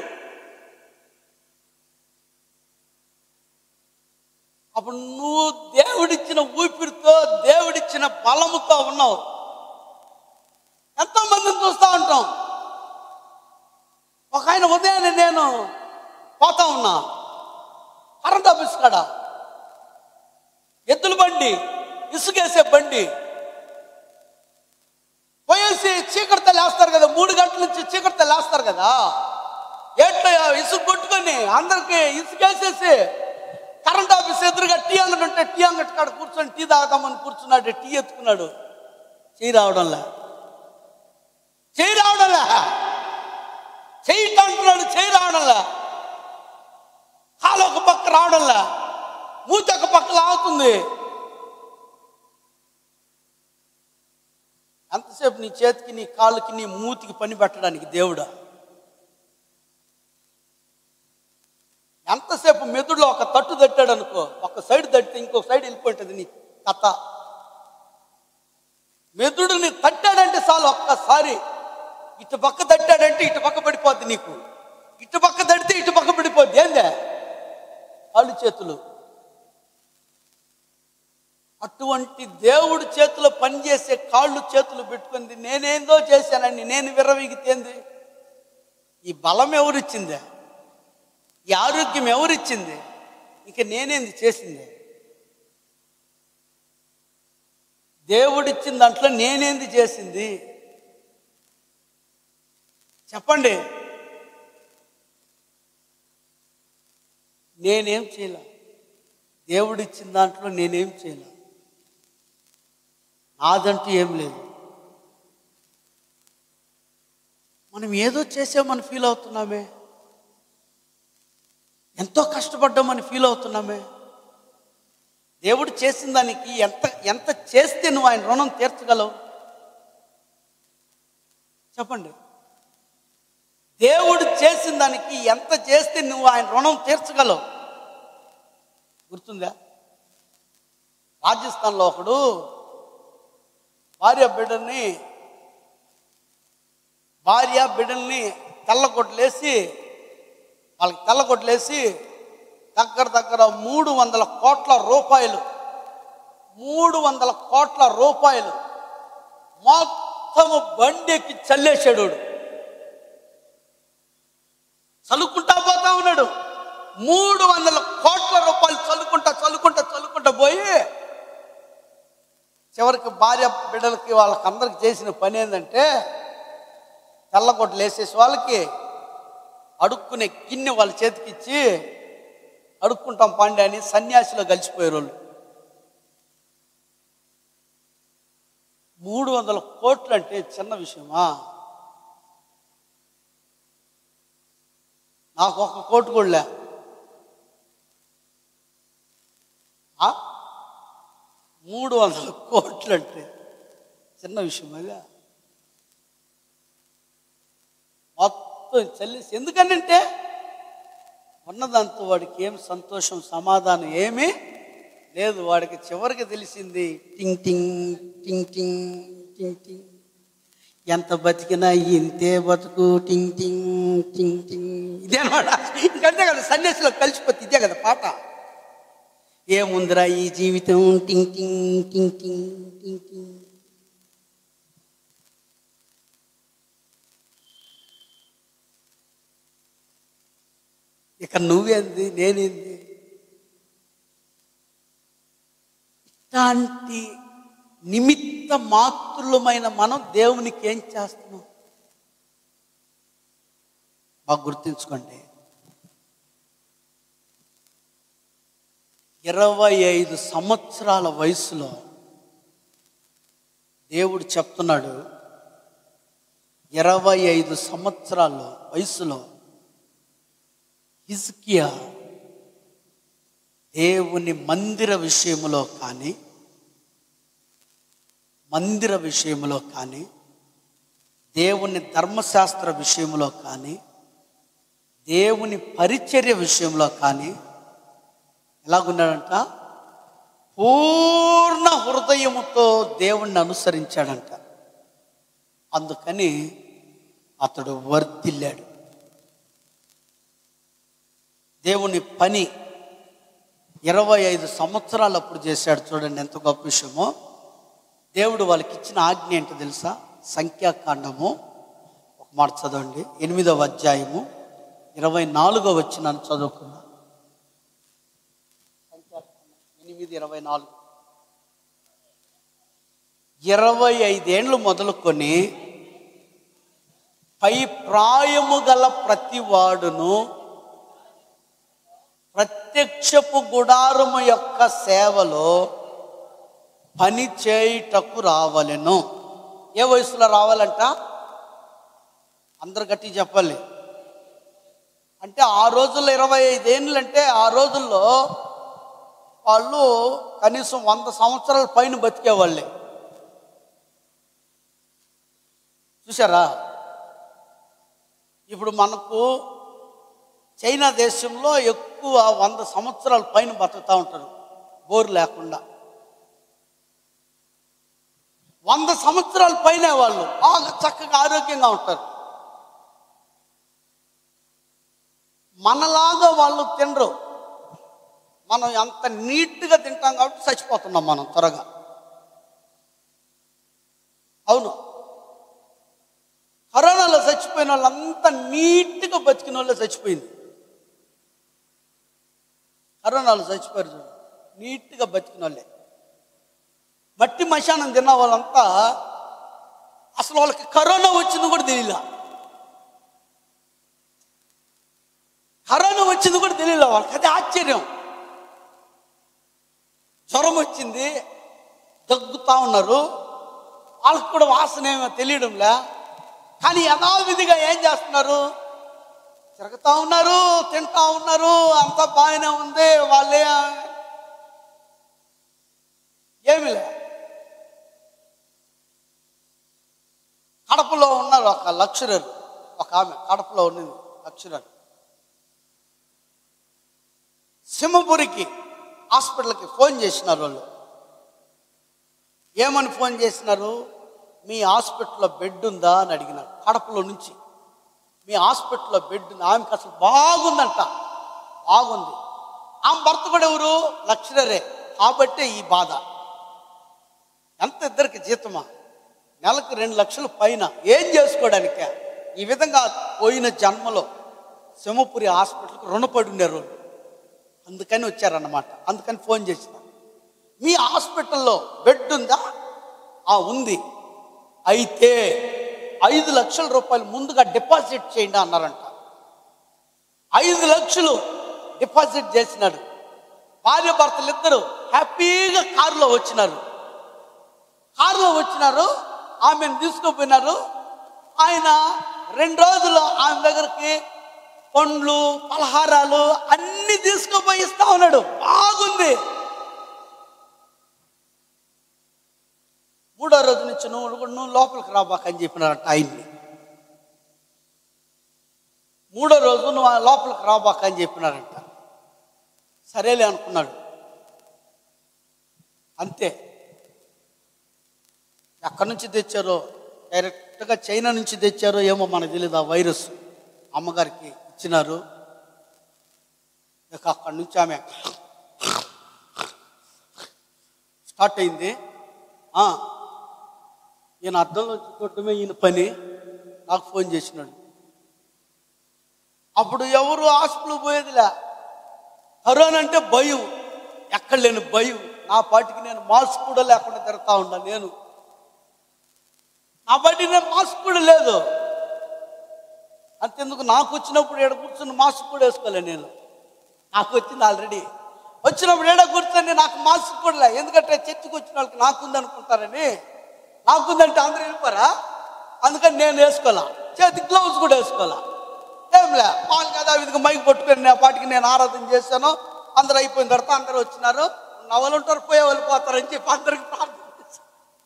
Speaker 3: అప్పుడు నువ్వు దేవుడిచ్చిన ఊపిరితో దేవుడిచ్చిన బలముతో ఉన్నావు ఎంతో మందిని చూస్తూ ఉంటాం ఒక ఆయన ఉదయాన్నే నేను పోతా ఉన్నా కరెంట్ ఆఫీస్ కాడ ఎద్దుల బండి ఇసుకేసే బండి పోయేసి చీకటితో లేస్తారు కదా మూడు గంటల నుంచి చీకటితో లేస్తారు కదా ఏట్లో ఇసుక కొట్టుకొని అందరికి ఇసుకేసేసి కరెంట్ ఆఫీస్ ఎదురుగా టీ అంగడి ఉంటే టీ అంగడి కాడ కూర్చొని టీ తాగుదామని కూర్చున్నాడు టీ ఎత్తుకున్నాడు చేయి రావడంలే చేయి రావడంలే చెయ్యి అంటున్నాడు చేయి రావడంలే కాలు ఒక పక్క రావడంలే మూతి ఒక పక్క లాగుతుంది ఎంతసేపు నీ చేతికి నీ కాళ్ళకి నీ మూతికి పని పెట్టడానికి దేవుడా ఎంతసేపు మెదుడులో ఒక తట్టు తట్టాడు అనుకో ఒక సైడ్ తట్టితే ఇంకొక సైడ్ వెళ్ళిపోయింటుంది నీ కథ మెదుడుని తట్టాడంటే చాలు ఒక్కసారి ఇటు పక్క తట్టాడంటే ఇటు పక్క పడిపోద్ది నీకు ఇటు పక్క తడితే ఇటు పక్క పడిపోద్ది ఏందే కాళ్ళు చేతులు అటువంటి దేవుడి చేతిలో పనిచేసే కాళ్ళు చేతులు పెట్టుకుంది నేనేందో చేశానండి నేను విర్రవీగితేంది ఈ బలం ఎవరిచ్చిందే ఈ ఆరోగ్యం ఎవరిచ్చింది ఇక నేనేంది చేసింది దేవుడిచ్చిన దాంట్లో నేనేంది చేసింది చెప్పండి నేనేం చేయలే దేవుడిచ్చిన దాంట్లో నేనేం చేయలే నాదంటూ ఏం లేదు మనం ఏదో చేసామని ఫీల్ అవుతున్నామే ఎంతో కష్టపడ్డామని ఫీల్ అవుతున్నామే దేవుడు చేసిన దానికి ఎంత ఎంత చేస్తే నువ్వు ఆయన రుణం తీర్చగలవు చెప్పండి దేవుడు చేసిన దానికి ఎంత చేస్తే నువ్వు ఆయన రుణం తీర్చగలవు గుర్తుందా రాజస్థాన్లో ఒకడు భార్య బిడ్డల్ని భార్య బిడ్డల్ని తెల్లగొడ్లేసి వాళ్ళకి తెల్లగొడ్లేసి దగ్గర దగ్గర మూడు వందల కోట్ల రూపాయలు మూడు వందల కోట్ల రూపాయలు మొత్తము బండికి చల్లేశాడు వాడు. చల్లుకుంటా పోతా ఉన్నాడు మూడు వందల కోట్ల రూపాయలు చల్లుకుంటా చల్లుకుంటా చల్లుకుంటా పోయి చివరికి భార్య బిడ్డలకి వాళ్ళకి అందరికి చేసిన పని ఏంటంటే తెల్లగొడ్లు వేసేసి వాళ్ళకి అడుక్కునే గిన్నె వాళ్ళ చేతికి ఇచ్చి అడుక్కుంటాం పాండే అని సన్యాసిలో కలిసిపోయారు వాళ్ళు మూడు వందల కోట్లు అంటే చిన్న విషయమా నాకు ఒక కోటు కూడా లే ఆ? మూడు వందల కోట్లు అంటే చిన్న విషయం అదే మొత్తం చెల్లిసి ఎందుకనంటే ఉన్నదంతా వాడికి ఏం సంతోషం సమాధానం ఏమీ లేదు వాడికి చివరికి తెలిసింది టింగ్ టింగ్ టింగ్ టింగ్ టింగ్ టింగ్ ఎంత బతికినా ఇంతే బతుకు టింగ్ టింగ్ టింగ్ టింగ్ ఇదే అనమాట ఇంకంతే కదా సన్యాసిలో కలిసిపోతే ఇదే కదా పాట ఏముందిరా ఈ జీవితం టింగ్ టింగ్ టింగ్ టింగ్ టింగ్ టింగ్ ఇక నువ్వేంది నేనేంది ఇట్లాంటి నిమిత్త మాతృలమైన మనం దేవునికి ఏం చేస్తున్నాం బాగా గుర్తుంచుకోండి ఇరవై ఐదు సంవత్సరాల వయసులో దేవుడు చెప్తున్నాడు ఇరవై ఐదు సంవత్సరాల వయసులో హిజ్కియా దేవుని మందిర విషయములో కానీ మందిర విషయములో కానీ దేవుని ధర్మశాస్త్ర విషయంలో కానీ దేవుని పరిచర్య విషయంలో కానీ ఎలాగున్నాడంట పూర్ణ హృదయముతో దేవుణ్ణి అనుసరించాడంట అందుకని అతడు వర్ధిల్లాడు దేవుని పని ఇరవై ఐదు సంవత్సరాలు అప్పుడు చేశాడు చూడండి ఎంత గొప్ప విషయమో దేవుడు వాళ్ళకి ఇచ్చిన ఆజ్ఞ ఏంటో తెలుసా సంఖ్యాకాండము ఒక మాట చదవండి ఎనిమిదవ అధ్యాయము ఇరవై నాలుగో వచ్చిన చదువుకున్నా సంఖ్యాకాండం ఎనిమిది ఇరవై నాలుగు ఇరవై ఐదేండ్లు మొదలుకొని పై ప్రాయము గల ప్రతి వాడును ప్రత్యక్షపు గుడారము యొక్క సేవలో పని చేయుటకు రావలెను ఏ వయసులో రావాలంట అందరు గట్టి చెప్పాలి అంటే ఆ రోజుల్లో ఇరవై ఐదేళ్ళు అంటే ఆ రోజుల్లో వాళ్ళు కనీసం వంద సంవత్సరాల పైన బతికేవాళ్ళే చూసారా ఇప్పుడు మనకు చైనా దేశంలో ఎక్కువ వంద సంవత్సరాల పైన బతుకుతూ ఉంటారు బోరు లేకుండా వంద సంవత్సరాల పైన వాళ్ళు బాగా చక్కగా ఆరోగ్యంగా ఉంటారు మనలాగా వాళ్ళు తినరు మనం ఎంత నీట్గా తింటాం కాబట్టి చచ్చిపోతున్నాం మనం త్వరగా అవును కరోనాలో చచ్చిపోయిన వాళ్ళంతా నీట్గా బతికిన వాళ్ళే చచ్చిపోయింది కరోనాలో చచ్చిపోయారు చూడు నీట్గా బతికిన వాళ్ళే మట్టి మశానం తిన్న వాళ్ళంతా అసలు వాళ్ళకి కరోనా వచ్చింది కూడా తెలియలా కరోనా వచ్చింది కూడా తెలియలే వాళ్ళకి అది ఆశ్చర్యం జ్వరం వచ్చింది దగ్గుతా ఉన్నారు వాళ్ళకి కూడా వాసన ఏమో తెలియడంలే కానీ యథావిధిగా ఏం చేస్తున్నారు తిరుగుతా ఉన్నారు తింటా ఉన్నారు అంతా బాగానే ఉంది వాళ్ళే ఏమిలే కడపలో ఉన్నారు ఒక లక్షరర్ ఒక ఆమె కడపలో ఉన్నది లక్షరర్ సింహపురికి హాస్పిటల్కి ఫోన్ చేసినారు వాళ్ళు ఏమని ఫోన్ చేసినారు మీ హాస్పిటల్లో బెడ్ ఉందా అని అడిగినారు కడపలో నుంచి మీ హాస్పిటల్లో బెడ్ ఉంది ఆమెకి అసలు బాగుందంట బాగుంది ఆమె భర్త కూడా ఎవరు లక్షరరే కాబట్టే ఈ బాధ ఎంత ఇద్దరికి జీతమా నెలకు రెండు లక్షల పైన ఏం చేసుకోవడానికే ఈ విధంగా పోయిన జన్మలో సింహపురి హాస్పిటల్కి రుణపడి ఉన్నారు వాళ్ళు. అందుకని వచ్చారన్నమాట అందుకని ఫోన్ చేసిన మీ హాస్పిటల్లో బెడ్ ఉందా ఆ ఉంది అయితే ఐదు లక్షల రూపాయలు ముందుగా డిపాజిట్ చేయండి అన్నారంట ఐదు లక్షలు డిపాజిట్ చేసినాడు భార్య భర్తలు ఇద్దరు హ్యాపీగా కారులో వచ్చినారు కారులో వచ్చినారు ఆమెను తీసుకుపోయినారు ఆయన రెండు రోజులు ఆమె దగ్గరికి పండ్లు పలహారాలు అన్ని తీసుకుపోయి ఇస్తా ఉన్నాడు బాగుంది మూడో రోజు నుంచి నువ్వు నువ్వు లోపలికి రాబాక అని చెప్పినారట ఆయన్ని మూడో రోజు నువ్వు ఆ లోపలికి రాబాక అని చెప్పినారంట సరేలే అనుకున్నాడు అంతే ఎక్కడి నుంచి తెచ్చారో డైరెక్ట్గా చైనా నుంచి తెచ్చారో ఏమో మనకు తెలియదు ఆ వైరస్ అమ్మగారికి ఇచ్చినారు ఇక అక్కడి నుంచి ఆమె స్టార్ట్ అయింది ఆ, ఈయన అర్థంలో కొట్టమే ఈయన పని నాకు ఫోన్ చేసినాడు అప్పుడు ఎవరు హాస్పిటల్ పోయేదిలే కరోనా అంటే భయం ఎక్కడ లేని భయం నా పాటికి నేను మాస్క్ కూడా లేకుండా తిరుగుతా ఉన్నా నేను నా పాటికి నేను మాస్క్ కూడా లేదు అంతెందుకు నాకు వచ్చినప్పుడు ఏడ కూర్చుని మాస్క్ కూడా వేసుకోలే నేను నాకు వచ్చింది ఆల్రెడీ వచ్చినప్పుడు ఏడ కూర్చొని నాకు మాస్క్ కూడా లే ఎందుకంటే చర్చికి వచ్చిన వాళ్ళకి నాకుంది అనుకుంటారని నాకుందంటే అందరూ వెళ్ళిపోరా అందుకని నేను వేసుకోవాలా చేతి గ్లౌజ్ కూడా వేసుకోవాలా ఏంలే వాళ్ళు కదా విధిగా మైక్ పట్టుకొని నా పాటికి నేను ఆరాధన చేశాను అందరూ అయిపోయిన తర్వాత అందరూ వచ్చినారు నవలు ఉంటారు పోయే వాళ్ళు పోతారని చెప్పి అందరికి ప్రార్థన చేశా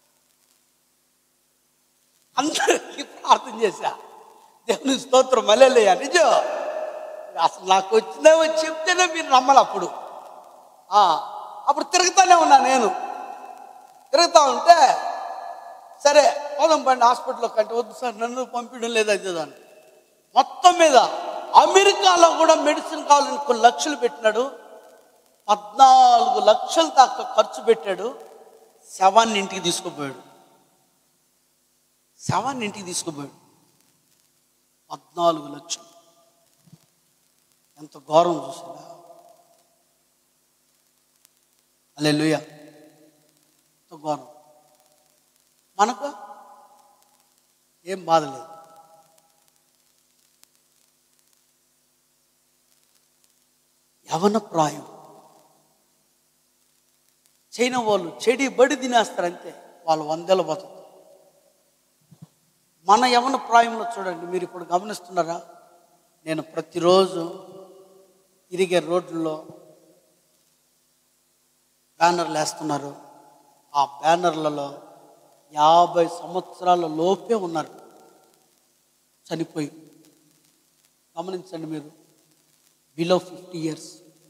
Speaker 3: అందరికీ ప్రార్థన చేశా దేవుని స్తోత్రం మళ్ళీ నిజం అసలు నాకు వచ్చిందే వచ్చి చెప్తేనే మీరు నమ్మలు అప్పుడు ఆ, అప్పుడు తిరుగుతానే ఉన్నా నేను తిరుగుతా ఉంటే సరే పోదాం పండి హాస్పిటల్లో కంటే వద్దు సార్ నన్ను పంపించడం లేదు అది దాన్ని మొత్తం మీద అమెరికాలో కూడా మెడిసిన్ కావాలని కొన్ని లక్షలు పెట్టినాడు పద్నాలుగు లక్షల దాకా ఖర్చు పెట్టాడు శవాన్ని ఇంటికి తీసుకుపోయాడు శవాన్ని ఇంటికి తీసుకుపోయాడు పద్నాలుగు లక్షలు ఎంత ఘోరం చూసిందా అలే ఎంత ఘోరం మనకు ఏం బాధ లేదు యవన ప్రాయం చైనా వాళ్ళు చెడి బడి తినేస్తారు అంతే వాళ్ళు వందల బతుకు మన యవన ప్రాయంలో చూడండి మీరు ఇప్పుడు గమనిస్తున్నారా నేను ప్రతిరోజు తిరిగే రోడ్లలో బ్యానర్లు వేస్తున్నారు ఆ బ్యానర్లలో యాభై సంవత్సరాల లోపే ఉన్నారు చనిపోయి గమనించండి మీరు బిలో ఫిఫ్టీ ఇయర్స్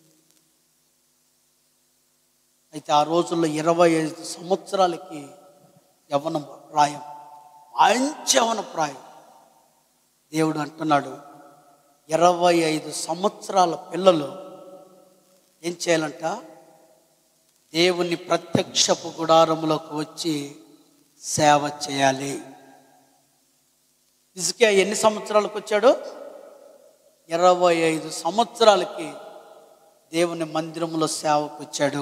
Speaker 3: అయితే ఆ రోజుల్లో ఇరవై ఐదు సంవత్సరాలకి యవన ప్రాయం మంచి యవన ప్రాయం దేవుడు అంటున్నాడు ఇరవై ఐదు సంవత్సరాల పిల్లలు ఏం చేయాలంట దేవుని ప్రత్యక్షపు గుడారములోకి వచ్చి సేవ చేయాలి ఇసుకే ఎన్ని సంవత్సరాలకు వచ్చాడు ఇరవై ఐదు సంవత్సరాలకి దేవుని మందిరములో సేవకు వచ్చాడు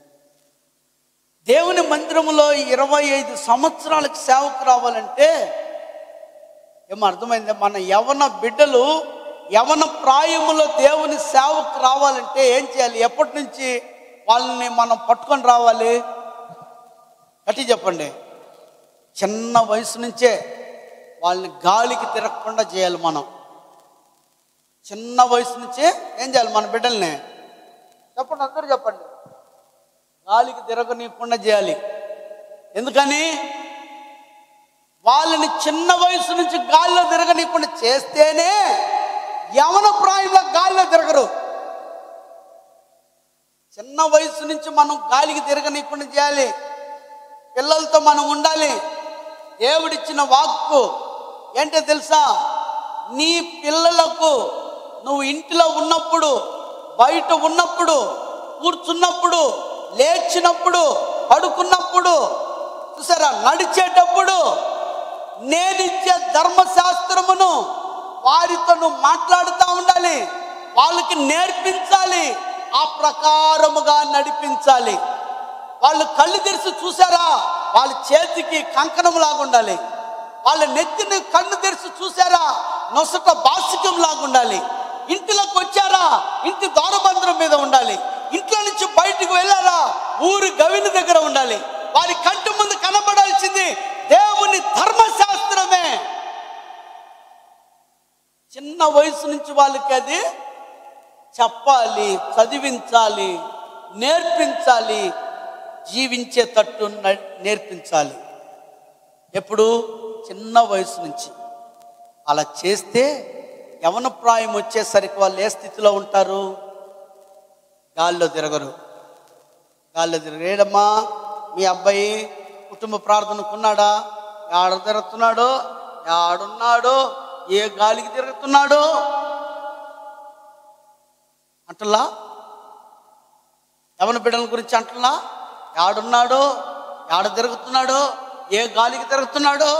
Speaker 3: దేవుని మందిరములో ఇరవై ఐదు సంవత్సరాలకు సేవకు రావాలంటే ఏమో అర్థమైంది మన యవన బిడ్డలు యవన ప్రాయములో దేవుని సేవకు రావాలంటే ఏం చేయాలి ఎప్పటి నుంచి వాళ్ళని మనం పట్టుకొని రావాలి గట్టి చెప్పండి చిన్న వయసు నుంచే వాళ్ళని గాలికి తిరగకుండా చేయాలి మనం చిన్న వయసు నుంచే ఏం చేయాలి మన బిడ్డల్ని చెప్పండి అందరూ చెప్పండి గాలికి తిరగనీయకుండా చేయాలి ఎందుకని వాళ్ళని చిన్న వయసు నుంచి గాలిలో తిరగనీయకుండా చేస్తేనే యవన ప్రాయంలో గాలిలో తిరగరు చిన్న వయసు నుంచి మనం గాలికి తిరగనీయకుండా చేయాలి పిల్లలతో మనం ఉండాలి దేవుడిచ్చిన వాక్కు ఏంటో తెలుసా నీ పిల్లలకు నువ్వు ఇంటిలో ఉన్నప్పుడు బయట ఉన్నప్పుడు కూర్చున్నప్పుడు లేచినప్పుడు పడుకున్నప్పుడు చూసారా నడిచేటప్పుడు నేనిచ్చే ధర్మశాస్త్రమును వారితో నువ్వు మాట్లాడుతూ ఉండాలి వాళ్ళకి నేర్పించాలి ఆ ప్రకారముగా నడిపించాలి వాళ్ళు కళ్ళు తెరిచి చూసారా వాళ్ళ చేతికి కంకణం లాగా ఉండాలి వాళ్ళ నెత్తిని కన్ను తెరిచి చూసారా నొసట బాసికం లాగా ఉండాలి ఇంటిలోకి వచ్చారా ఇంటి ద్వారబంధం మీద ఉండాలి ఇంట్లో నుంచి బయటికి వెళ్ళారా ఊరు గవిని దగ్గర ఉండాలి వారి కంటి ముందు కనబడాల్సింది దేవుని ధర్మశాస్త్రమే చిన్న వయసు నుంచి వాళ్ళకి అది చెప్పాలి చదివించాలి నేర్పించాలి జీవించేటట్టు న- నేర్పించాలి ఎప్పుడు చిన్న వయసు నుంచి అలా చేస్తే యవన ప్రాయం వచ్చేసరికి వాళ్ళు ఏ స్థితిలో ఉంటారు గాల్లో తిరగరు గాల్లో తిరగరు ఏడమ్మా మీ అబ్బాయి కుటుంబ ప్రార్థనకున్నాడా ఆడ తిరుగుతున్నాడు ఆడున్నాడు ఏ గాలికి తిరుగుతున్నాడు అంటలా యవన బిడ్డల గురించి అంటలా ఆడున్నాడు ఆడ తిరుగుతున్నాడు ఏ గాలికి తిరుగుతున్నాడు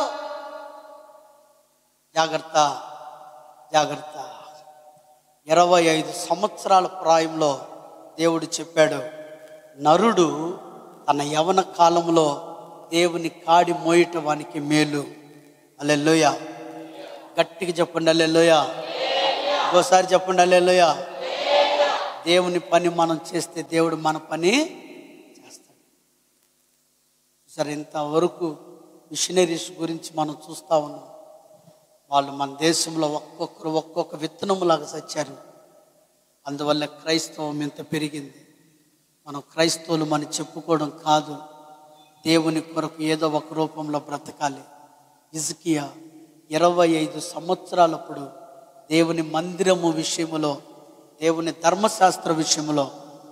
Speaker 3: జాగ్రత్త జాగ్రత్త ఇరవై ఐదు సంవత్సరాల ప్రాయంలో దేవుడు చెప్పాడు నరుడు తన యవన కాలంలో దేవుని కాడి మోయట వానికి మేలు అల్లెల్లోయ గట్టిగా చెప్పండి అల్లెల్లోయ ఇంకోసారి చెప్పండి అల్లెల్లోయ దేవుని పని మనం చేస్తే దేవుడు మన పని చేస్తాడు సరే ఇంతవరకు మిషనరీస్ గురించి మనం చూస్తూ ఉన్నాం వాళ్ళు మన దేశంలో ఒక్కొక్కరు ఒక్కొక్క విత్తనములాగా చచ్చారు అందువల్ల క్రైస్తవం ఇంత పెరిగింది మనం క్రైస్తవులు మనం చెప్పుకోవడం కాదు దేవుని కొరకు ఏదో ఒక రూపంలో బ్రతకాలి ఇజ్కియా ఇరవై ఐదు సంవత్సరాలప్పుడు దేవుని మందిరము విషయములో దేవుని ధర్మశాస్త్ర విషయంలో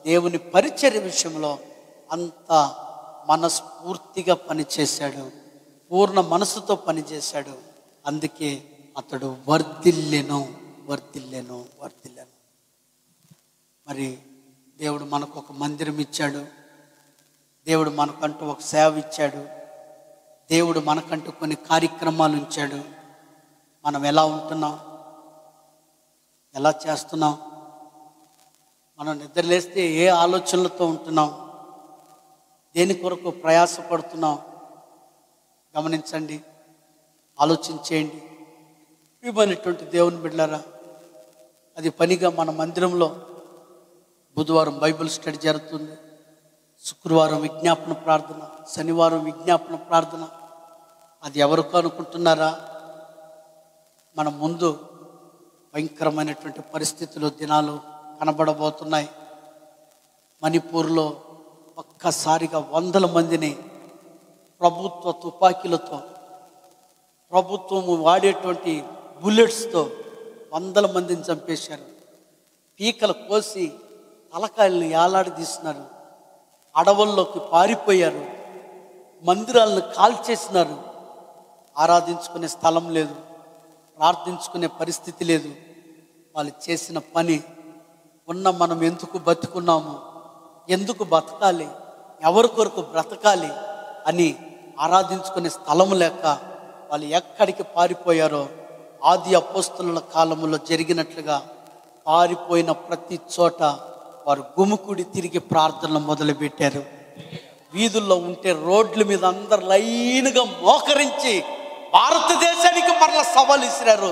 Speaker 3: దేవుని పరిచర్య విషయంలో అంత మనస్ఫూర్తిగా పనిచేశాడు పూర్ణ మనసుతో పనిచేశాడు అందుకే అతడు వర్ధిల్లెను వర్ధిల్లెను వర్ధిల్లెను మరి దేవుడు మనకు ఒక మందిరం ఇచ్చాడు దేవుడు మనకంటూ ఒక సేవ ఇచ్చాడు దేవుడు మనకంటూ కొన్ని కార్యక్రమాలు ఉంచాడు మనం ఎలా ఉంటున్నాం ఎలా చేస్తున్నాం మనం నిద్రలేస్తే ఏ ఆలోచనలతో ఉంటున్నాం దేని కొరకు ప్రయాసపడుతున్నాం గమనించండి ఆలోచించేయండి ప్రియమైనటువంటి దేవుని బిడ్డారా అది పనిగా మన మందిరంలో బుధవారం బైబిల్ స్టడీ జరుగుతుంది శుక్రవారం విజ్ఞాపన ప్రార్థన శనివారం విజ్ఞాపన ప్రార్థన అది ఎవరికి అనుకుంటున్నారా మన ముందు భయంకరమైనటువంటి పరిస్థితులు దినాలు కనబడబోతున్నాయి మణిపూర్లో ఒక్కసారిగా వందల మందిని ప్రభుత్వ తుపాకీలతో ప్రభుత్వం వాడేటువంటి బుల్లెట్స్తో వందల మందిని చంపేశారు పీకలు కోసి తలకాయలను ఏలాడదీస్తున్నారు అడవుల్లోకి పారిపోయారు మందిరాలను కాల్చేసినారు ఆరాధించుకునే స్థలం లేదు ప్రార్థించుకునే పరిస్థితి లేదు వాళ్ళు చేసిన పని ఉన్న మనం ఎందుకు బతుకున్నాము ఎందుకు బతకాలి ఎవరి కొరకు బ్రతకాలి అని ఆరాధించుకునే స్థలం లేక వాళ్ళు ఎక్కడికి పారిపోయారో ఆది అపోస్తుల కాలంలో జరిగినట్లుగా పారిపోయిన ప్రతి చోట వారు గుమికుడి తిరిగి ప్రార్థనలు మొదలుపెట్టారు వీధుల్లో ఉంటే రోడ్ల మీద అందరు లైన్గా మోకరించి భారతదేశానికి మరల సవాలు ఇసిరారు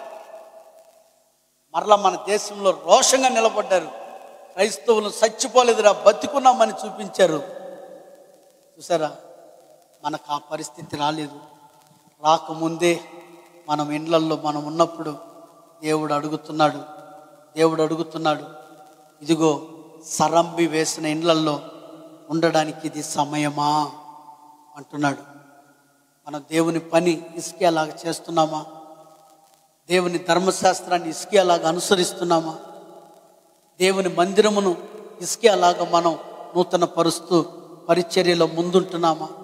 Speaker 3: మరలా మన దేశంలో రోషంగా నిలబడ్డారు క్రైస్తవులు చచ్చిపోలేదురా బతికున్నామని చూపించారు చూసారా మనకు ఆ పరిస్థితి రాలేదు రాకముందే మనం ఇండ్లల్లో మనం ఉన్నప్పుడు దేవుడు అడుగుతున్నాడు దేవుడు అడుగుతున్నాడు ఇదిగో సరంబి వేసిన ఇండ్లల్లో ఉండడానికి ఇది సమయమా అంటున్నాడు మనం దేవుని పని ఇసుకేలాగా చేస్తున్నామా దేవుని ధర్మశాస్త్రాన్ని ఇసుకేలాగా అనుసరిస్తున్నామా దేవుని మందిరమును ఇసుకేలాగా మనం నూతన పరుస్తూ పరిచర్యలో ముందుంటున్నామా